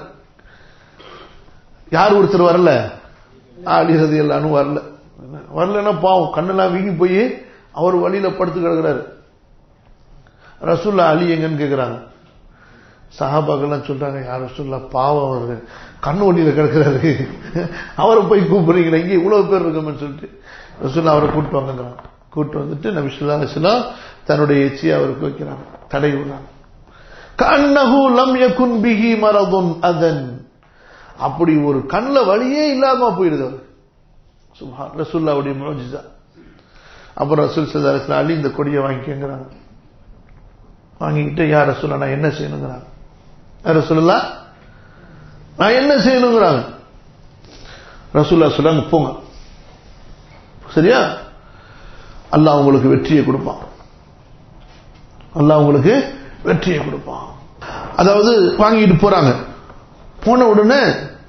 யார் ஒருத்தர் வரல ஆடிறது எல்லாரும் வரல வரலன்னா பாவம் கண்ணெல்லாம் வீங்கி போய் அவர் வழியில படுத்து கிடக்குறாரு ரசுல்லா அலி எங்கன்னு கேக்குறாங்க சஹாபாக்கெல்லாம் சொல்றாங்க யார் ரசுல்லா பாவம் அவரு கண்ணு ஒண்டியில கிடக்குறாரு அவரை போய் கூப்பிடுறீங்களா இங்கே இவ்வளவு பேர் இருக்கோம்னு சொல்லிட்டு ரசுல்லா அவரை கூப்பிட்டு வாங்குறாங்க கூப்பிட்டு வந்துட்டு நபிசுல்லா அலிஸ்லாம் தன்னுடைய எச்சியை அவருக்கு வைக்கிறாங்க தடை விடுறாங்க கண்ணஹு லம் யகுன் பிஹி மரதுன் அதன் அப்படி ஒரு கண்ணில் வழியே இல்லாம போயிடுது அவர் சுபான் ரசூல்லாவுடைய மோஜிசா அப்புறம் ரசூல் சல்லா அலி இந்த கொடியை வாங்கிக்கங்கிறாங்க வாங்கிக்கிட்டு யார் ரசூல்லா நான் என்ன செய்யணுங்கிறாங்க யார் ரசூல்லா நான் என்ன செய்யணுங்கிறாங்க ரசூல்லா சொல்லாங்க போங்க சரியா அல்லாஹ் உங்களுக்கு வெற்றியை கொடுப்பான் அல்லாஹ் உங்களுக்கு வெற்றியை கொடுப்பான் அதாவது வாங்கிட்டு போறாங்க போன உடனே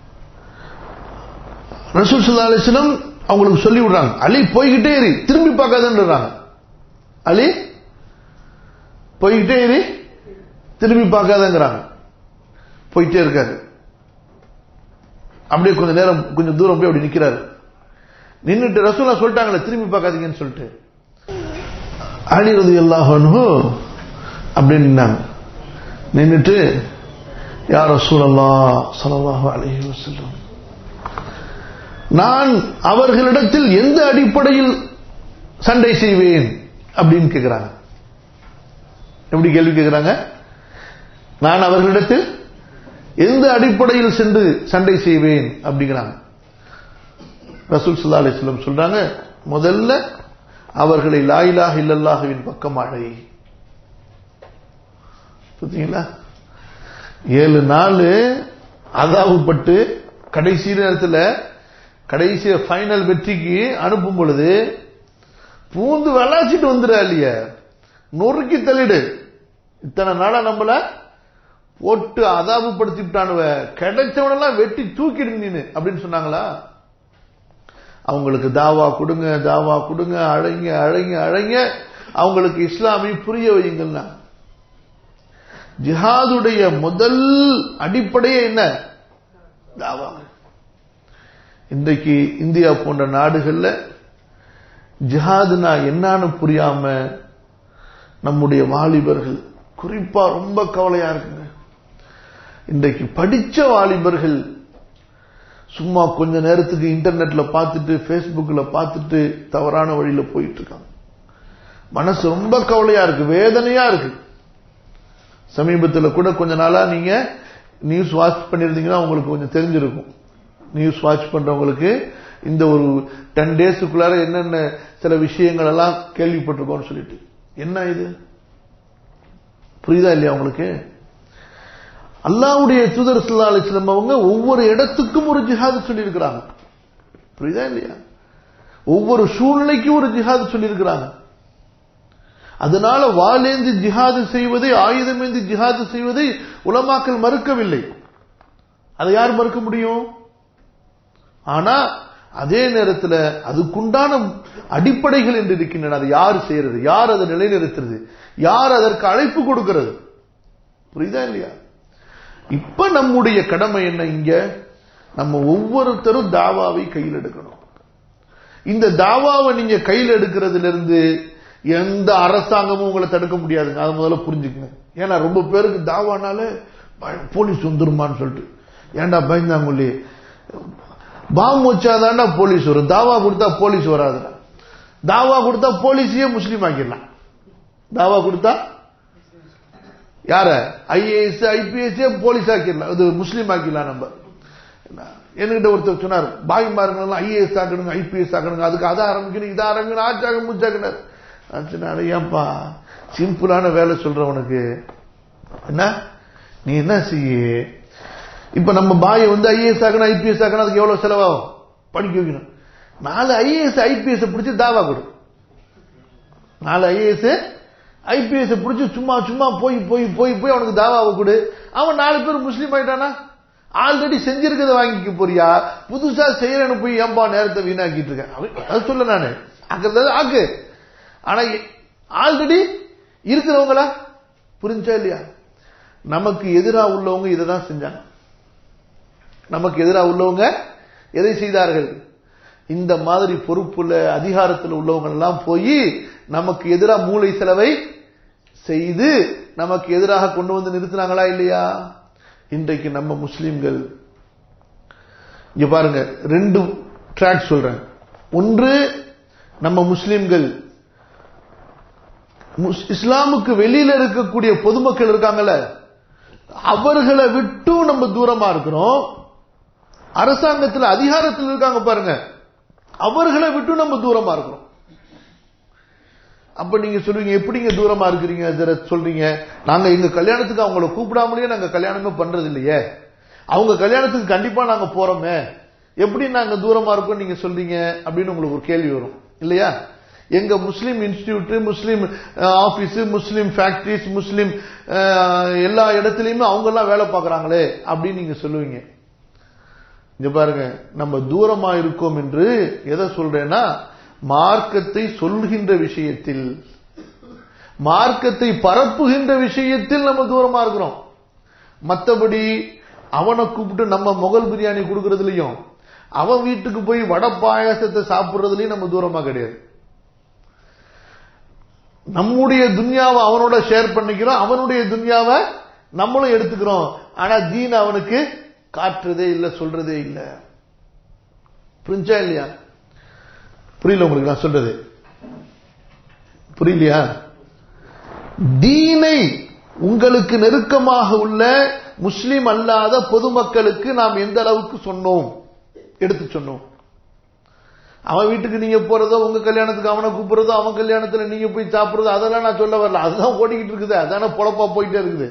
ரசூல் சல்லா அலிஸ்லம் அவங்களுக்கு சொல்லி விடுறாங்க அலி போய்கிட்டே இரு திரும்பி பார்க்காதன்றாங்க அலி போய்கிட்டே இரு திரும்பி பார்க்காதங்கிறாங்க போயிட்டே இருக்காரு அப்படியே கொஞ்ச நேரம் கொஞ்சம் தூரம் போய் அப்படி நிக்கிறாரு நின்றுட்டு ரசூலா சொல்லிட்டாங்களே திரும்பி பார்க்காதீங்கன்னு சொல்லிட்டு அணிறது எல்லாஹனு அப்படின்னு நின்னாங்க நின்றுட்டு யார் ரசூலல்லா சல்லாஹு அலஹி வசல்லம் நான் அவர்களிடத்தில் எந்த அடிப்படையில் சண்டை செய்வேன் அப்படின்னு கேட்கிறாங்க எப்படி கேள்வி கேட்கிறாங்க நான் அவர்களிடத்தில் எந்த அடிப்படையில் சென்று சண்டை செய்வேன் அப்படிங்கிறாங்க ரசூல் சுல்லா அலிஸ்லம் சொல்றாங்க முதல்ல அவர்களை லாயிலாக இல்லல்லாஹுவின் பக்கம் அழை பார்த்தீங்களா ஏழு நாள் அதாவுப்பட்டு கடைசி நேரத்தில் கடைசி ஃபைனல் வெற்றிக்கு அனுப்பும் பொழுது பூந்து விளாச்சிட்டு வந்துடுற இல்லையா நொறுக்கி தள்ளிடு இத்தனை நாளா நம்மள போட்டு அதாபப்படுத்திவிட்டானுவ கிடைச்சவனெல்லாம் வெட்டி தூக்கிடு நீனு அப்படின்னு சொன்னாங்களா அவங்களுக்கு தாவா கொடுங்க தாவா கொடுங்க அழைங்க அழைங்க அழைங்க அவங்களுக்கு இஸ்லாமை புரிய வையுங்கள்னா ஜிஹாதுடைய முதல் அடிப்படையே என்ன தாவா இன்றைக்கு இந்தியா போன்ற நாடுகள்ல ஜிஹாதுனா என்னன்னு புரியாம நம்முடைய வாலிபர்கள் குறிப்பா ரொம்ப கவலையா இருக்குங்க இன்றைக்கு படிச்ச வாலிபர்கள் சும்மா கொஞ்ச நேரத்துக்கு இன்டர்நெட்ல பார்த்துட்டு ஃபேஸ்புக்ல பார்த்துட்டு தவறான வழியில போயிட்டு இருக்காங்க மனசு ரொம்ப கவலையா இருக்கு வேதனையா இருக்கு சமீபத்தில் கூட கொஞ்ச நாளா நீங்க நியூஸ் வாட்ச் பண்ணிருந்தீங்கன்னா உங்களுக்கு கொஞ்சம் தெரிஞ்சிருக்கும் நியூஸ் வாட்ச் பண்றவங்களுக்கு இந்த ஒரு டென் டேஸுக்குள்ளார என்னென்ன சில விஷயங்கள் எல்லாம் கேள்விப்பட்டிருக்கோம்னு சொல்லிட்டு என்ன இது புரியுதா இல்லையா உங்களுக்கு அல்லாவுடைய தூதர் சல்லா அலிஸ்லம் அவங்க ஒவ்வொரு இடத்துக்கும் ஒரு ஜிஹாது சொல்லியிருக்கிறாங்க புரியுதா இல்லையா ஒவ்வொரு சூழ்நிலைக்கும் ஒரு ஜிஹாது சொல்லியிருக்கிறாங்க அதனால வாலேந்து ஜிஹாது செய்வதை ஆயுதமேந்தி ஜிஹாது செய்வதை உலமாக்கள் மறுக்கவில்லை அதை யார் மறுக்க முடியும் ஆனா அதே நேரத்தில் அதுக்குண்டான அடிப்படைகள் என்று இருக்கின்றன அதை யார் செய்யறது யார் அதை நிலைநிறுத்துறது யார் அதற்கு அழைப்பு கொடுக்கிறது புரியுதா இல்லையா இப்ப நம்முடைய கடமை என்ன இங்க நம்ம ஒவ்வொருத்தரும் தாவாவை கையில் எடுக்கணும் இந்த தாவாவை நீங்க கையில் எடுக்கிறதுல இருந்து எந்த அரசாங்கமும் உங்களை தடுக்க முடியாதுங்க அதை முதல்ல புரிஞ்சுக்கங்க ஏன்னா ரொம்ப பேருக்கு தாவானால போலீஸ் வந்துருமான்னு சொல்லிட்டு ஏன்டா பயந்தாங்கொல்லி பாம்பு வச்சாதாண்டா போலீஸ் வரும் தாவா கொடுத்தா போலீஸ் வராதுடா தாவா கொடுத்தா போலீஸையே முஸ்லீம் ஆக்கிடலாம் தாவா கொடுத்தா யார ஐஏஎஸ் ஐபிஎஸ் போலீஸ் ஆக்கிடலாம் இது முஸ்லீம் ஆக்கிடலாம் நம்ம என்கிட்ட ஒருத்தர் சொன்னார் பாய்மார்கள் ஐஏஎஸ் ஆக்கணுங்க ஐபிஎஸ் ஆக்கணுங்க அதுக்கு அதை ஆரம்பிக்கணும் இதை ஆரம்பிக்கணும் ஆச்சாக மூச்சாக்கினார் சொன்னாரு ஏன்பா சிம்பிளான வேலை சொல்ற உனக்கு என்ன நீ என்ன செய்ய இப்ப நம்ம பாயை வந்து ஐஏஎஸ் ஆகணும் ஐபிஎஸ் ஆகணும் அதுக்கு எவ்வளவு செலவாகும் படிக்க வைக்கணும் நாலு ஐஏஎஸ் ஐபிஎஸ் பிடிச்சி தாவா கொடு நாலு ஐஏஎஸ் ஐபிஎஸ் பிடிச்சி சும்மா சும்மா போய் போய் போய் போய் அவனுக்கு தாவாவை கொடு அவன் நாலு பேர் முஸ்லீம் ஆயிட்டானா ஆல்ரெடி செஞ்சிருக்கிறத வாங்கிக்க போறியா புதுசா செய்யறன்னு போய் ஏன்பா நேரத்தை வீணாக்கிட்டு இருக்கேன் அது சொல்ல நானு ஆக்குறது ஆக்கு ஆனா ஆல்ரெடி இருக்கிறவங்களா புரிஞ்சா இல்லையா நமக்கு எதிராக உள்ளவங்க இதை தான் செஞ்சாங்க நமக்கு எதிராக உள்ளவங்க எதை செய்தார்கள் இந்த மாதிரி பொறுப்புல அதிகாரத்தில் உள்ளவங்க எல்லாம் போய் நமக்கு எதிராக மூளை செலவை செய்து நமக்கு எதிராக கொண்டு வந்து நிறுத்தினாங்களா இல்லையா இன்றைக்கு நம்ம முஸ்லிம்கள் இங்க பாருங்க ரெண்டு ட்ராக் சொல்றேன் ஒன்று நம்ம முஸ்லிம்கள் இஸ்லாமுக்கு வெளியில இருக்கக்கூடிய பொதுமக்கள் இருக்காங்கல்ல அவர்களை விட்டும் நம்ம தூரமா இருக்கிறோம் அரசாங்கத்தில் அதிகாரத்தில் இருக்காங்க பாருங்க அவர்களை விட்டும் நம்ம தூரமா இருக்கிறோம் அப்ப நீங்க சொல்லுவீங்க எப்படிங்க தூரமா இருக்கிறீங்க ஹஜரத் சொல்றீங்க நாங்க எங்க கல்யாணத்துக்கு அவங்கள கூப்பிடாமலேயே நாங்க கல்யாணமே பண்றது இல்லையே அவங்க கல்யாணத்துக்கு கண்டிப்பா நாங்க போறோமே எப்படி நாங்க தூரமா இருக்கோம் நீங்க சொல்றீங்க அப்படின்னு உங்களுக்கு ஒரு கேள்வி வரும் இல்லையா எங்க Muslim institute Muslim office Muslim factories Muslim அஹ், எல்லா இடத்துலயுமே அவங்க எல்லாம் வேலை பார்க்கறாங்களே அப்படின்னு நீங்க சொல்லுவீங்க இங்க பாருங்க நம்ம தூரமா இருக்கோம் என்று எதை சொல்றேன்னா மார்க்கத்தை சொல்கின்ற விஷயத்தில் மார்க்கத்தை பரப்புகின்ற விஷயத்தில் நம்ம தூரமா இருக்கிறோம் மத்தபடி அவனை கூப்பிட்டு நம்ம முகல் பிரியாணி கொடுக்கறதுலயும் அவன் வீட்டுக்கு போய் வடை பாயாசத்தை சாப்பிடுறதுலயும் நம்ம தூரமா கிடையாது நம்முடைய துன்யாவை அவனோட ஷேர் பண்ணிக்கிறோம் அவனுடைய துன்யாவை நம்மளும் எடுத்துக்கிறோம் ஆனா தீன் அவனுக்கு காட்டுறதே இல்ல சொல்றதே இல்ல புரிஞ்சா இல்லையா புரியல உங்களுக்கு நான் சொல்றது புரியலையா தீனை உங்களுக்கு நெருக்கமாக உள்ள முஸ்லிம் அல்லாத பொதுமக்களுக்கு நாம் எந்த அளவுக்கு சொன்னோம் எடுத்து சொன்னோம் அவன் வீட்டுக்கு நீங்க போறதோ உங்க கல்யாணத்துக்கு அவனை கூப்பிடுறதோ அவன் கல்யாணத்துல நீங்க போய் சாப்பிடுறதோ அதெல்லாம் நான் சொல்ல வரல அதுதான் ஓடிக்கிட்டு இருக்குது அதான பொழப்பா போயிட்டே இருக்குது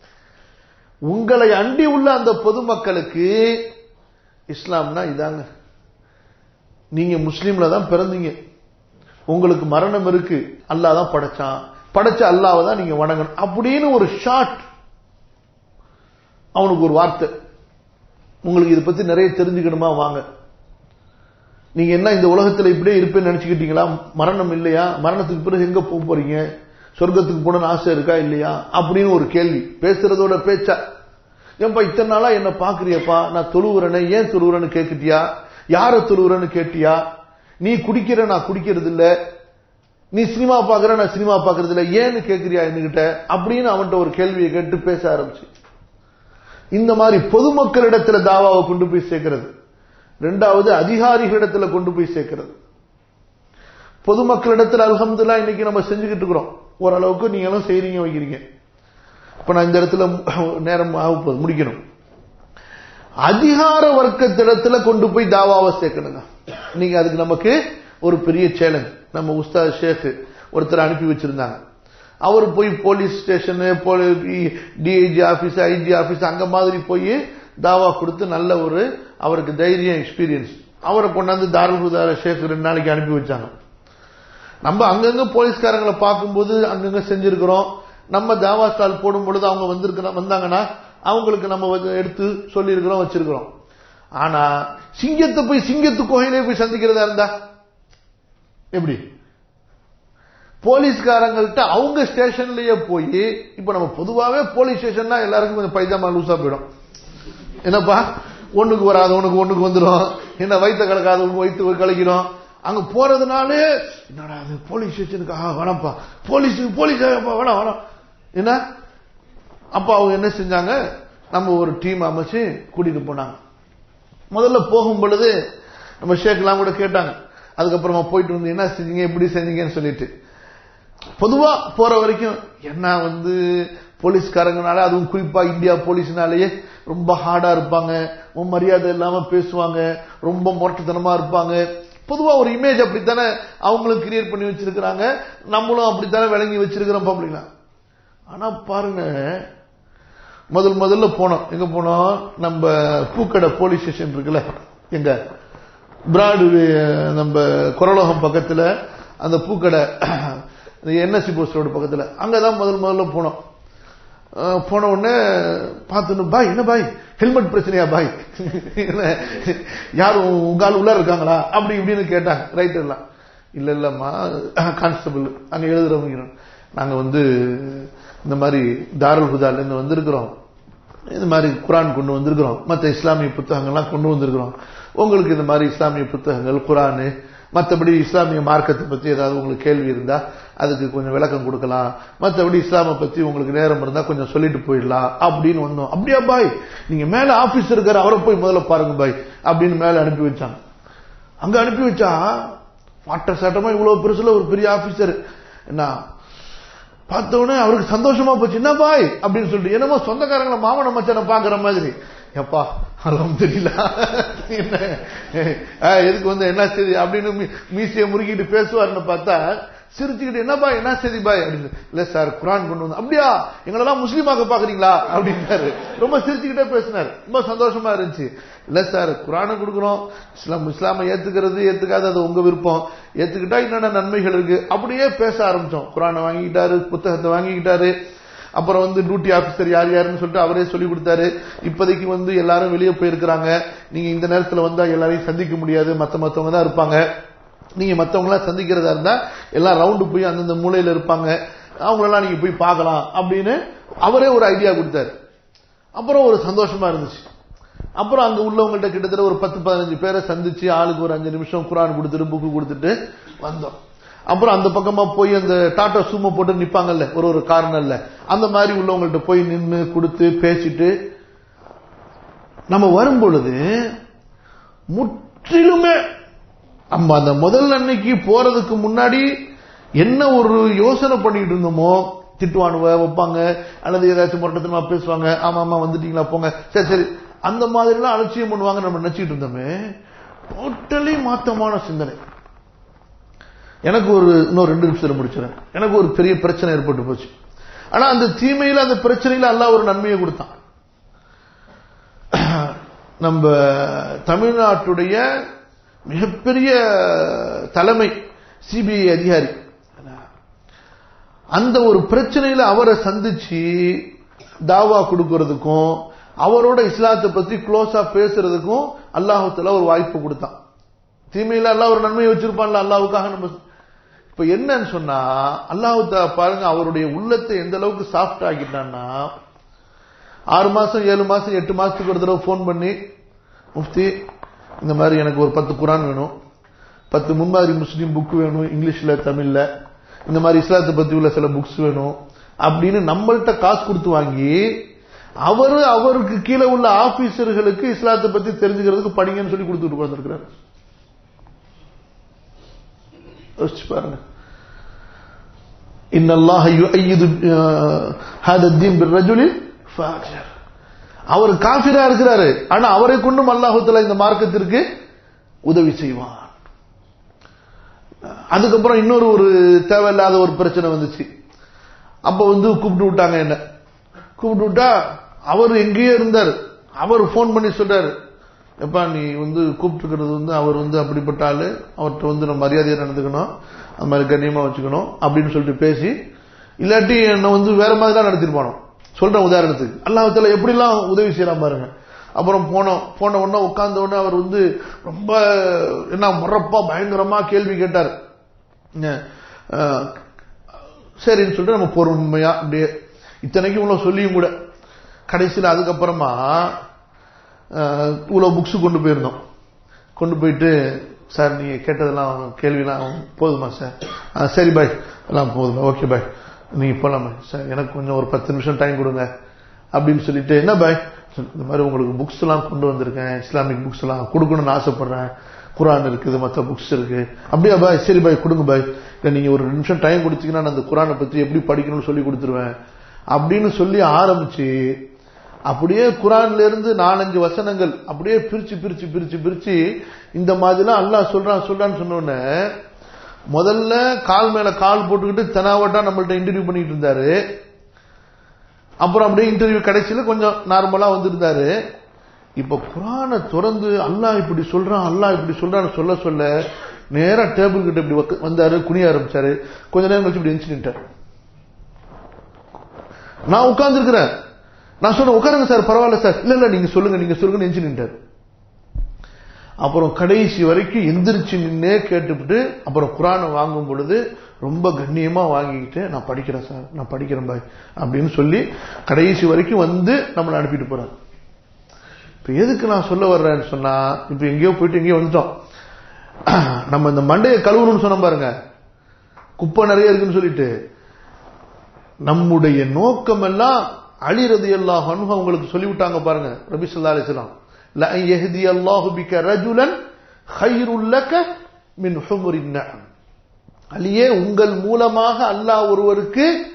உங்களை அண்டி உள்ள அந்த பொதுமக்களுக்கு இஸ்லாம்னா இதாங்க நீங்க முஸ்லீம்ல தான் பிறந்தீங்க உங்களுக்கு மரணம் இருக்கு அல்லாஹ் தான் படைச்சான் படைச்ச அல்லாவை தான் நீங்க வணங்கணும் அப்படின்னு ஒரு ஷார்ட் அவனுக்கு ஒரு வார்த்தை உங்களுக்கு இதை பத்தி நிறைய தெரிஞ்சுக்கணுமா வாங்க நீங்க என்ன இந்த உலகத்துல இப்படியே இருப்பேன்னு நினைச்சுக்கிட்டீங்களா மரணம் இல்லையா மரணத்துக்கு பிறகு எங்க போக போறீங்க சொர்க்கத்துக்கு போகணும்னு ஆசை இருக்கா இல்லையா அப்படின்னு ஒரு கேள்வி பேசுறதோட பேச்சா ஏன்பா இத்தனை நாளா என்ன பாக்குறியப்பா நான் தொழுவுறேன்னு ஏன் தொழுவுறேன்னு கேட்டுட்டியா யார தொழுவுறேன்னு கேட்டியா நீ குடிக்கிற நான் குடிக்கிறது இல்ல நீ சினிமா பாக்குற நான் சினிமா பாக்குறது இல்ல ஏன்னு கேக்குறியா என்கிட்ட அப்படின்னு அவன்கிட்ட ஒரு கேள்வியை கேட்டு பேச ஆரம்பிச்சு இந்த மாதிரி பொதுமக்களிடத்துல தாவாவை கொண்டு போய் சேர்க்கிறது ரெண்டாவது அதிகாரிகளிடத்துல கொண்டு போய் சேர்க்கிறது பொதுமக்களிடத்துல அல்ஹம்துலில்லாஹ் இன்னைக்கு நம்ம செஞ்சுக்கிட்டு இருக்கிறோம் ஓரளவுக்கு நீங்களும் செய்றீங்க வைக்கிறீங்க இப்ப நான் இந்த இடத்துல நேரம் ஆக போகுது முடிக்கணும் அதிகார வர்க்கத்திடத்துல கொண்டு போய் தாவாவை சேர்க்கணுங்க நீங்க அதுக்கு நமக்கு ஒரு பெரிய சேலஞ்ச் நம்ம உஸ்தாத் ஷேக் ஒருத்தர் அனுப்பி வச்சிருந்தாங்க அவர் போய் police station DIG office IG office அங்க மாதிரி போய் தாவா கொடுத்து நல்ல ஒரு அவருக்கு தைரியம் எக்ஸ்பீரியன்ஸ் அவரை கொண்டாந்து தாருல் ஹுதார ஷேக் ரெண்டு நாளைக்கு அனுப்பி வச்சாங்க நம்ம அங்கங்க போலீஸ்காரங்களை பார்க்கும்போது அங்கங்க செஞ்சிருக்கிறோம் நம்ம தாவா ஸ்டால் போடும் பொழுது அவங்க வந்திருக்கிறோம் வந்தாங்கன்னா அவங்களுக்கு நம்ம வந்து எடுத்து சொல்லியிருக்கிறோம் வச்சிருக்கிறோம் ஆனா சிங்கத்தை போய் சிங்கத்து கோயிலே போய் சந்திக்கிறதா இருந்தா எப்படி போலீஸ்காரங்கள்ட்ட அவங்க ஸ்டேஷன்லயே போய் இப்ப நம்ம பொதுவாவே போலீஸ் ஸ்டேஷன்னா எல்லாருக்கும் கொஞ்சம் பைஜாமா லூசா போயிடும் என்னப்பா ஒண்ணுக்கு வராது உனக்கு ஒண்ணுக்கு வந்துடும் என்ன வயிற்ற கலக்காத வயிற்று கலக்கிறோம் அங்க போறதுனாலே என்னடா அது போலீஸ் ஸ்டேஷனுக்கு ஆ வேணாம்ப்பா போலீஸுக்கு போலீஸ் வேணாம் வேணாம் என்ன அப்ப அவங்க என்ன செஞ்சாங்க நம்ம ஒரு டீம் அமைச்சு கூட்டிட்டு போனாங்க முதல்ல போகும் பொழுது நம்ம ஷேக்லாம் கூட கேட்டாங்க அதுக்கப்புறமா போயிட்டு வந்து என்ன செஞ்சீங்க எப்படி செஞ்சீங்கன்னு சொல்லிட்டு பொதுவா போற வரைக்கும் என்ன வந்து போலீஸ்காரங்கனால அதுவும் குறிப்பா இந்தியா போலீஸ்னாலேயே ரொம்ப ஹார்டா இருப்பாங்க ரொம்ப மரியாதை இல்லாம பேசுவாங்க ரொம்ப முரட்டுத்தனமா இருப்பாங்க பொதுவா ஒரு இமேஜ் அப்படித்தானே அவங்களும் கிரியேட் பண்ணி வச்சிருக்கிறாங்க நம்மளும் அப்படித்தானே விளங்கி வச்சிருக்கிறோம் பப்ளிக்ல ஆனா பாருங்க முதல் முதல்ல போனோம் எங்க போனோம் நம்ம பூக்கடை போலீஸ் ஸ்டேஷன் இருக்குல்ல எங்க பிராடு நம்ம குரலோகம் பக்கத்துல அந்த பூக்கடை என்எஸ்சி போஸ்ட் ரோடு பக்கத்துல அங்கதான் முதல் முதல்ல போனோம் போன உடனே பார்த்துன்னு பாய் என்ன பாய் ஹெல்மெட் பிரச்சனையா பாய் யாரும் உங்கால் உள்ள இருக்காங்களா அப்படி இப்படின்னு கேட்டாங்க ரைட் எல்லாம் இல்ல இல்லம்மா கான்ஸ்டபிள் அங்க எழுதுறவங்க நாங்க வந்து இந்த மாதிரி தாருல் ஹுதால இருந்து வந்திருக்கிறோம் இந்த மாதிரி குரான் கொண்டு வந்திருக்கிறோம் மற்ற இஸ்லாமிய புத்தகங்கள்லாம் கொண்டு வந்திருக்கிறோம் உங்களுக்கு இந்த மாதிரி இஸ்லாமிய புத்தகங்கள் குரானு மற்றபடி இஸ்லாமிய மார்க்கத்தை பத்தி ஏதாவது உங்களுக்கு கேள்வி இருந்தா அதுக்கு கொஞ்சம் விளக்கம் கொடுக்கலாம் மற்றபடி இஸ்லாமை பத்தி உங்களுக்கு நேரம் இருந்தா கொஞ்சம் சொல்லிட்டு போயிடலாம் அப்படின்னு வந்தோம் அப்படியா பாய் நீங்க மேல ஆபீஸ் இருக்காரு அவரை போய் முதல்ல பாருங்க பாய் அப்படின்னு மேல அனுப்பி வச்சாங்க அங்க அனுப்பி வச்சா வாட்ட சட்டமா இவ்வளவு பெருசுல ஒரு பெரிய ஆபீசர் என்ன பார்த்த உடனே அவருக்கு சந்தோஷமா போச்சு என்ன பாய் அப்படின்னு சொல்லிட்டு என்னமோ சொந்தக்காரங்களை மாமன மச்சனை பாக்குற மாதிரி எப்பா அலம் தெரியல என்ன அஹ், எதுக்கு வந்து என்ன செய்தி அப்படின்னு மீ- மீசையை முறுக்கிட்டு பேசுவாருன்னு பார்த்தா சிரிச்சுக்கிட்டு என்ன பாய் என்ன செய்தி பாய் அப்படின்னு இல்ல சார் குரான் கொண்டு வந்து அப்படியா எங்களெல்லாம் முஸ்லீமாக்க பாக்குறீங்களா அப்படின்னாரு ரொம்ப சிரிச்சுக்கிட்டே பேசினார் ரொம்ப சந்தோஷமா இருந்துச்சு இல்ல சார் குரானை கொடுக்குறோம் இஸ்லாம் இஸ்லாமை ஏத்துக்கிறது ஏத்துக்காது அது உங்க விருப்பம் ஏத்துக்கிட்டா என்னென்ன நன்மைகள் இருக்கு அப்படியே பேச ஆரம்பிச்சோம் குரானை வாங்கிக்கிட்டாரு புத்தகத்தை வாங்கிக்கிட்டாரு அப்புறம் வந்து டியூட்டி ஆபீசர் யார் யாருன்னு சொல்லிட்டு அவரே சொல்லி கொடுத்தாரு இப்போதைக்கு வந்து எல்லாரும் வெளியே போயிருக்கிறாங்க நீங்க இந்த நேரத்துல வந்தா எல்லாரையும் சந்திக்க முடியாது மத்த மத்தவங்க தான் இருப்பாங்க நீங்க மத்தவங்களாம் சந்திக்கிறதா இருந்தா எல்லாம் ரவுண்டு போய் அந்தந்த மூலையில இருப்பாங்க அவங்களெல்லாம் நீங்க போய் பார்க்கலாம் அப்படின்னு அவரே ஒரு ஐடியா கொடுத்தாரு அப்புறம் ஒரு சந்தோஷமா இருந்துச்சு அப்புறம் அங்க உள்ளவங்கள்ட்ட கிட்டத்தட்ட ஒரு பத்து பதினஞ்சு பேரை சந்திச்சு ஆளுக்கு ஒரு அஞ்சு நிமிஷம் குரான் கொடுத்துட்டு புக்கு கொடுத்துட்டு வந்தோம் அப்புறம் அந்த பக்கமா போய் அந்த டாட்டா சூமோ போட்டு நிப்பாங்கல்ல ஒரு ஒரு கார்னர்ல அந்த மாதிரி உள்ளவங்கள்ட்ட போய் நின்னு கொடுத்து பேசிட்டு நம்ம வரும் பொழுது முற்றிலுமே நம்ம அந்த முதல் அன்னைக்கு போறதுக்கு முன்னாடி என்ன ஒரு யோசனை பண்ணிட்டு இருந்தோமோ திட்டுவானுவ வைப்பாங்க அல்லது ஏதாச்சும் முரட்டத்தனமா பேசுவாங்க ஆமா ஆமா வந்துட்டீங்களா போங்க சரி சரி அந்த மாதிரிலாம் அலட்சியம் பண்ணுவாங்க நம்ம நினைச்சிட்டு இருந்தோமே டோட்டலி மாத்தமான சிந்தனை எனக்கு ஒரு இன்னும் ரெண்டு நிமிஷத்துல முடிச்சிடறேன் எனக்கு ஒரு பெரிய பிரச்சனை ஏற்பட்டு போச்சு ஆனா அந்த தீமையில அந்த பிரச்சனையில அல்லாஹ் ஒரு நன்மையை கொடுத்தான் நம்ம தமிழ்நாட்டுடைய மிகப்பெரிய தலைமை சிபிஐ அதிகாரி அந்த ஒரு பிரச்சனையில அவரை சந்திச்சு தாவா கொடுக்கறதுக்கும் அவரோட இஸ்லாத்தை பத்தி க்ளோஸா பேசுறதுக்கும் அல்லாஹத்துல ஒரு வாய்ப்பு கொடுத்தான் தீமையில அல்லாஹ் ஒரு நன்மையை வச்சிருப்பான்ல அல்லாவுக்காக நம்ம இப்ப என்னன்னு சொன்னா அல்லாஹு பாருங்க அவருடைய உள்ளத்தை எந்த அளவுக்கு சாஃப்ட் ஆக்கிட்டான்னா ஆறு மாசம் ஏழு மாசம் எட்டு மாசத்துக்கு ஒரு தடவை ஃபோன் பண்ணி முஃப்தி இந்த மாதிரி எனக்கு ஒரு பத்து குரான் வேணும் பத்து முன்மாதிரி முஸ்லீம் புக் வேணும் இங்கிலீஷ்ல தமிழ்ல இந்த மாதிரி இஸ்லாத்தை பத்தி உள்ள சில புக்ஸ் வேணும் அப்படின்னு நம்மள்ட்ட காசு கொடுத்து வாங்கி அவரு அவருக்கு கீழே உள்ள ஆபீசர்களுக்கு இஸ்லாத்தை பத்தி தெரிஞ்சுக்கிறதுக்கு படிங்கன்னு சொல்லி கொடுத்துட்டு உட்கார்ந்துருக்கிறாரு யோசிச்சு பாருங்க இன்னல்லாஹ யுஐயிது ஹாத தீன் பிர்ரஜுலில் ஃபாஜிர் அவர் காஃபிரா இருக்கிறாரு ஆனா அவரை கொண்டும் அல்லாஹுத்தலா இந்த மார்க்கத்திற்கு உதவி செய்வான் அதுக்கப்புறம் இன்னொரு ஒரு தேவையில்லாத ஒரு பிரச்சனை வந்துச்சு அப்ப வந்து கூப்பிட்டு விட்டாங்க என்ன கூப்பிட்டு விட்டா அவர் எங்கேயோ இருந்தார் அவர் ஃபோன் பண்ணி சொல்றாரு எப்பா நீ வந்து கூப்பிட்டுருக்கிறது வந்து அவர் வந்து அப்படிப்பட்ட ஆளு அவர்கிட்ட வந்து நம்ம மரியாதையை நடந்துக்கணும் அந்த மாதிரி கண்ணியமா வச்சுக்கணும் அப்படின்னு சொல்லிட்டு பேசி இல்லாட்டி என்ன வந்து வேற மாதிரி தான் நடத்திருப்பானோ சொல்றேன் உதாரணத்துக்கு அல்லாஹத்துல எப்படிலாம் உதவி செய்யலாம் பாருங்க அப்புறம் போனோம் போன உடனே உட்கார்ந்த உடனே அவர் வந்து ரொம்ப என்ன முறப்பா பயங்கரமா கேள்வி கேட்டார் அஹ், சரின்னு சொல்லிட்டு நம்ம பொறுமையா அப்படியே இத்தனைக்கும் இவ்வளவு சொல்லியும் கூட கடைசியில் அதுக்கப்புறமா அஹ், இவ்வளவு புக்ஸ் கொண்டு போயிருந்தோம் கொண்டு போயிட்டு சார் நீங்க கேட்டதெல்லாம் கேள்விலாம் போதுமா சார் "ஆ, சரி பாய் எல்லாம் போதுமா ஓகே பாய் நீங்க போலாமா சார் எனக்கு கொஞ்சம் ஒரு பத்து நிமிஷம் டைம் கொடுங்க அப்படின்னு சொல்லிட்டு என்ன பாய் இந்த மாதிரி உங்களுக்கு புக்ஸ் எல்லாம் கொண்டு வந்திருக்கேன் இஸ்லாமிக் புக்ஸ் எல்லாம் கொடுக்கணும்னு ஆசைப்படுறேன் குரான் இருக்குது மற்ற புக்ஸ் இருக்கு அப்படியா பாய் சரி பாய் கொடுங்க பாய் இல்ல நீங்க ஒரு ரெண்டு நிமிஷம் டைம் கொடுத்தீங்கன்னா நான் அந்த குரானை பத்தி எப்படி படிக்கணும்னு சொல்லி கொடுத்துருவேன் அப்படின்னு சொல்லி ஆரம்பிச்சு அப்படியே குரான்ல இருந்து நாலஞ்சு வசனங்கள் அப்படியே பிரிச்சு பிரிச்சு பிரிச்சு பிரிச்சு இந்த மாதிரிலாம் அல்லாஹ் சொல்றான் சொல்றான்னு சொன்னோடனே முதல்ல கால் மேல கால் போட்டுக்கிட்டு தெனாவட்டா நம்மள்ட்ட இன்டர்வியூ பண்ணிட்டு இருந்தாரு அப்புறம் அப்படியே இன்டர்வியூ கடைசியில கொஞ்சம் நார்மலா வந்திருந்தாரு இப்ப குரானை திறந்து அல்லாஹ் இப்படி சொல்றான் அல்லாஹ் இப்படி சொல்றான்னு சொல்ல சொல்ல நேரா டேபிள் கிட்ட இப்படி உக்க- வந்தாரு குனிய ஆரம்பிச்சாரு கொஞ்ச நேரம் கழிச்சு இப்படி எந்திரிச்சு நின்ட்டாரு நான் உட்கார்ந்து இருக்கிறேன் நான் சொன்னேன் உட்காருங்க சார் பரவாயில்ல சார் இல்ல இல்ல நீங்க சொல்லுங்க நீங்க சொல்லுங்க எஞ்சி நின்றாரு அப்புறம் கடைசி வரைக்கும் எந்திரிச்சு நின்னே கேட்டுவிட்டு அப்புறம் குரானை வாங்கும் பொழுது ரொம்ப கண்ணியமா வாங்கிக்கிட்டு நான் படிக்கிறேன் சார் நான் படிக்கிறேன் பாய் அப்படின்னு சொல்லி கடைசி வரைக்கும் வந்து நம்மளை அனுப்பிட்டு போறாரு இப்ப எதுக்கு நான் சொல்ல வர்றேன்னு சொன்னா இப்ப எங்கேயோ போயிட்டு எங்கேயோ வந்துட்டோம் நம்ம இந்த மண்டையை கழுவணும்னு சொன்னோம் பாருங்க குப்பை நிறைய இருக்குன்னு சொல்லிட்டு நம்முடைய நோக்கம் எல்லாம் அழிறது எல்லாம் அவங்களுக்கு சொல்லிவிட்டாங்க பாருங்க ரபி சொல்லா அலிஸ்லாம் لأن يهدي الله بك رجلا خير لك من حمر النعم அலியே உங்கள் மூலமாக அல்லாஹ் ஒருவருக்கு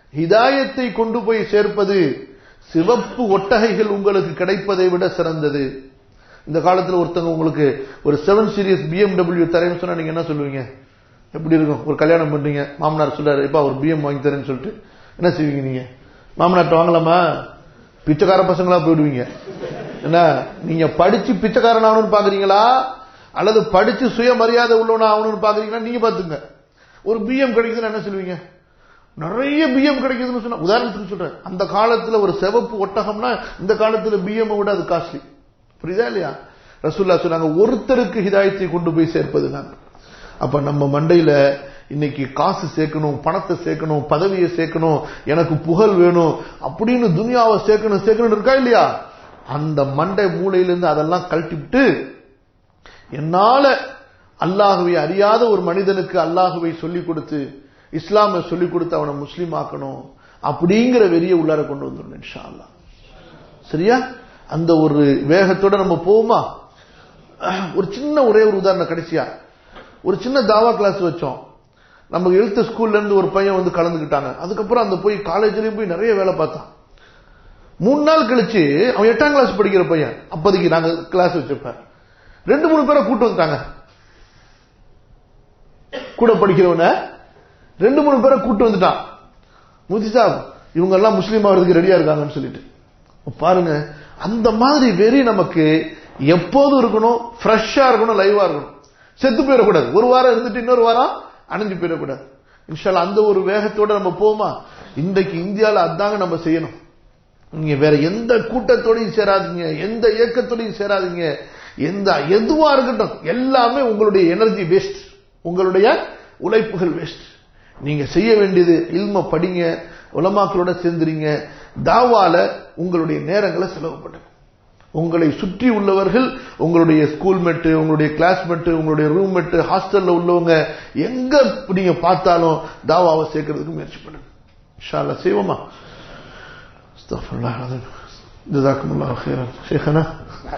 ஹிதாயத்தை கொண்டு போய் சேர்ப்பது சிவப்பு ஒட்டகைகள் உங்களுக்கு கிடைப்பதை விட சிறந்தது இந்த காலத்துல ஒருத்தங்க உங்களுக்கு ஒரு செவன் சீரியஸ் பிஎம்டபிள்யூ தரேன்னு சொன்னா நீங்க என்ன சொல்லுவீங்க எப்படி இருக்கும் ஒரு கல்யாணம் பண்றீங்க மாமனார் சொல்றாரு இப்ப ஒரு பிஎம் வாங்கி தரேன்னு சொல்லிட்டு என்ன செய்வீங்க நீங்க மாமனார்ட்ட வாங்கலாமா பிச்சைக்கார பசங்களா போயிடுவீங்க என்ன நீங்க படிச்சு பிச்சைக்காரன் ஆகணும்னு பாக்குறீங்களா அல்லது படிச்சு சுயமரியாதை உள்ளவனா ஆகணும்னு பாக்குறீங்களா நீங்க பாத்துங்க ஒரு பிஎம் கிடைக்குதுன்னு என்ன சொல்லுவீங்க நிறைய பிஎம் கிடைக்குதுன்னு சொன்னா உதாரணத்துக்கு சொல்றேன் அந்த காலத்துல ஒரு சிவப்பு ஒட்டகம்னா இந்த காலத்துல பிஎம் விட அது காஸ்ட்லி புரியுதா இல்லையா ரசூல்லா சொன்னாங்க ஒருத்தருக்கு ஹிதாயத்தை கொண்டு போய் சேர்ப்பது நான் அப்ப நம்ம மண்டையில இன்னைக்கு காசு சேர்க்கணும் பணத்தை சேர்க்கணும் பதவியை சேர்க்கணும் எனக்கு புகழ் வேணும் அப்படின்னு துனியாவை சேர்க்கணும் சேர்க்கணும் இருக்கா இல்லையா அந்த மண்டை மூளையிலிருந்து அதெல்லாம் கழட்டிவிட்டு என்னால அல்லாஹுவை அறியாத ஒரு மனிதனுக்கு அல்லாஹுவை சொல்லிக் கொடுத்து இஸ்லாமை சொல்லிக் கொடுத்து அவனை முஸ்லீம் ஆக்கணும் அப்படிங்கிற வெறிய உள்ளார கொண்டு வந்துடணும் இன்ஷா அல்லா சரியா அந்த ஒரு வேகத்தோட நம்ம போவோமா ஒரு சின்ன ஒரே ஒரு உதாரணம் கடைசியா ஒரு சின்ன தாவா கிளாஸ் வச்சோம் நம்ம எழுத்து ஸ்கூல்ல இருந்து ஒரு பையன் வந்து கலந்துக்கிட்டாங்க அதுக்கப்புறம் அந்த போய் காலேஜ்லயும் போய் நிறைய வேலை பார்த்தான் மூணு நாள் கழிச்சு அவன் எட்டாம் கிளாஸ் படிக்கிற பையன் அப்போதைக்கு நாங்க கிளாஸ் வச்சிருப்பேன் ரெண்டு மூணு பேரை கூட்டு வந்துட்டாங்க கூட படிக்கிறவன ரெண்டு மூணு பேரை கூட்டு வந்துட்டான் முதி சாப் இவங்க எல்லாம் முஸ்லீம் ஆகிறதுக்கு ரெடியா இருக்காங்கன்னு சொல்லிட்டு பாருங்க அந்த மாதிரி வெறி நமக்கு எப்போதும் இருக்கணும் ஃப்ரெஷ்ஷா இருக்கணும் லைவா இருக்கணும் செத்து போயிடக்கூடாது ஒரு வாரம் இருந்துட்டு இன்னொரு வாரம் அணைஞ்சு போயிடக்கூடாது இன்ஷால்ல அந்த ஒரு வேகத்தோட நம்ம போமா இன்றைக்கு இந்தியாவில் அதாங்க நம்ம செய்யணும் நீங்க வேற எந்த கூட்டத்தோடையும் சேராதீங்க எந்த இயக்கத்தோடையும் சேராதீங்க எந்த எதுவா இருக்கட்டும் எல்லாமே உங்களுடைய எனர்ஜி வேஸ்ட் உங்களுடைய உழைப்புகள் வேஸ்ட் நீங்க செய்ய வேண்டியது இல்ம படிங்க உலமாக்களோட சேர்ந்துறீங்க தாவால உங்களுடைய நேரங்களை செலவு பண்ணுங்க உங்களை சுற்றி உள்ளவர்கள் உங்களுடைய ஸ்கூல் மெட்டு உங்களுடைய கிளாஸ்மேட்டு உங்களுடைய ரூம் மெட்டு ஹாஸ்டல்ல உள்ளவங்க எங்க நீங்க பார்த்தாலும் தாவாவை சேர்க்கறதுக்கு முயற்சி பண்ணுங்க இன்ஷால்லா செய்வோமா استغفر الله العظيم جزاكم الله خيرا شيخنا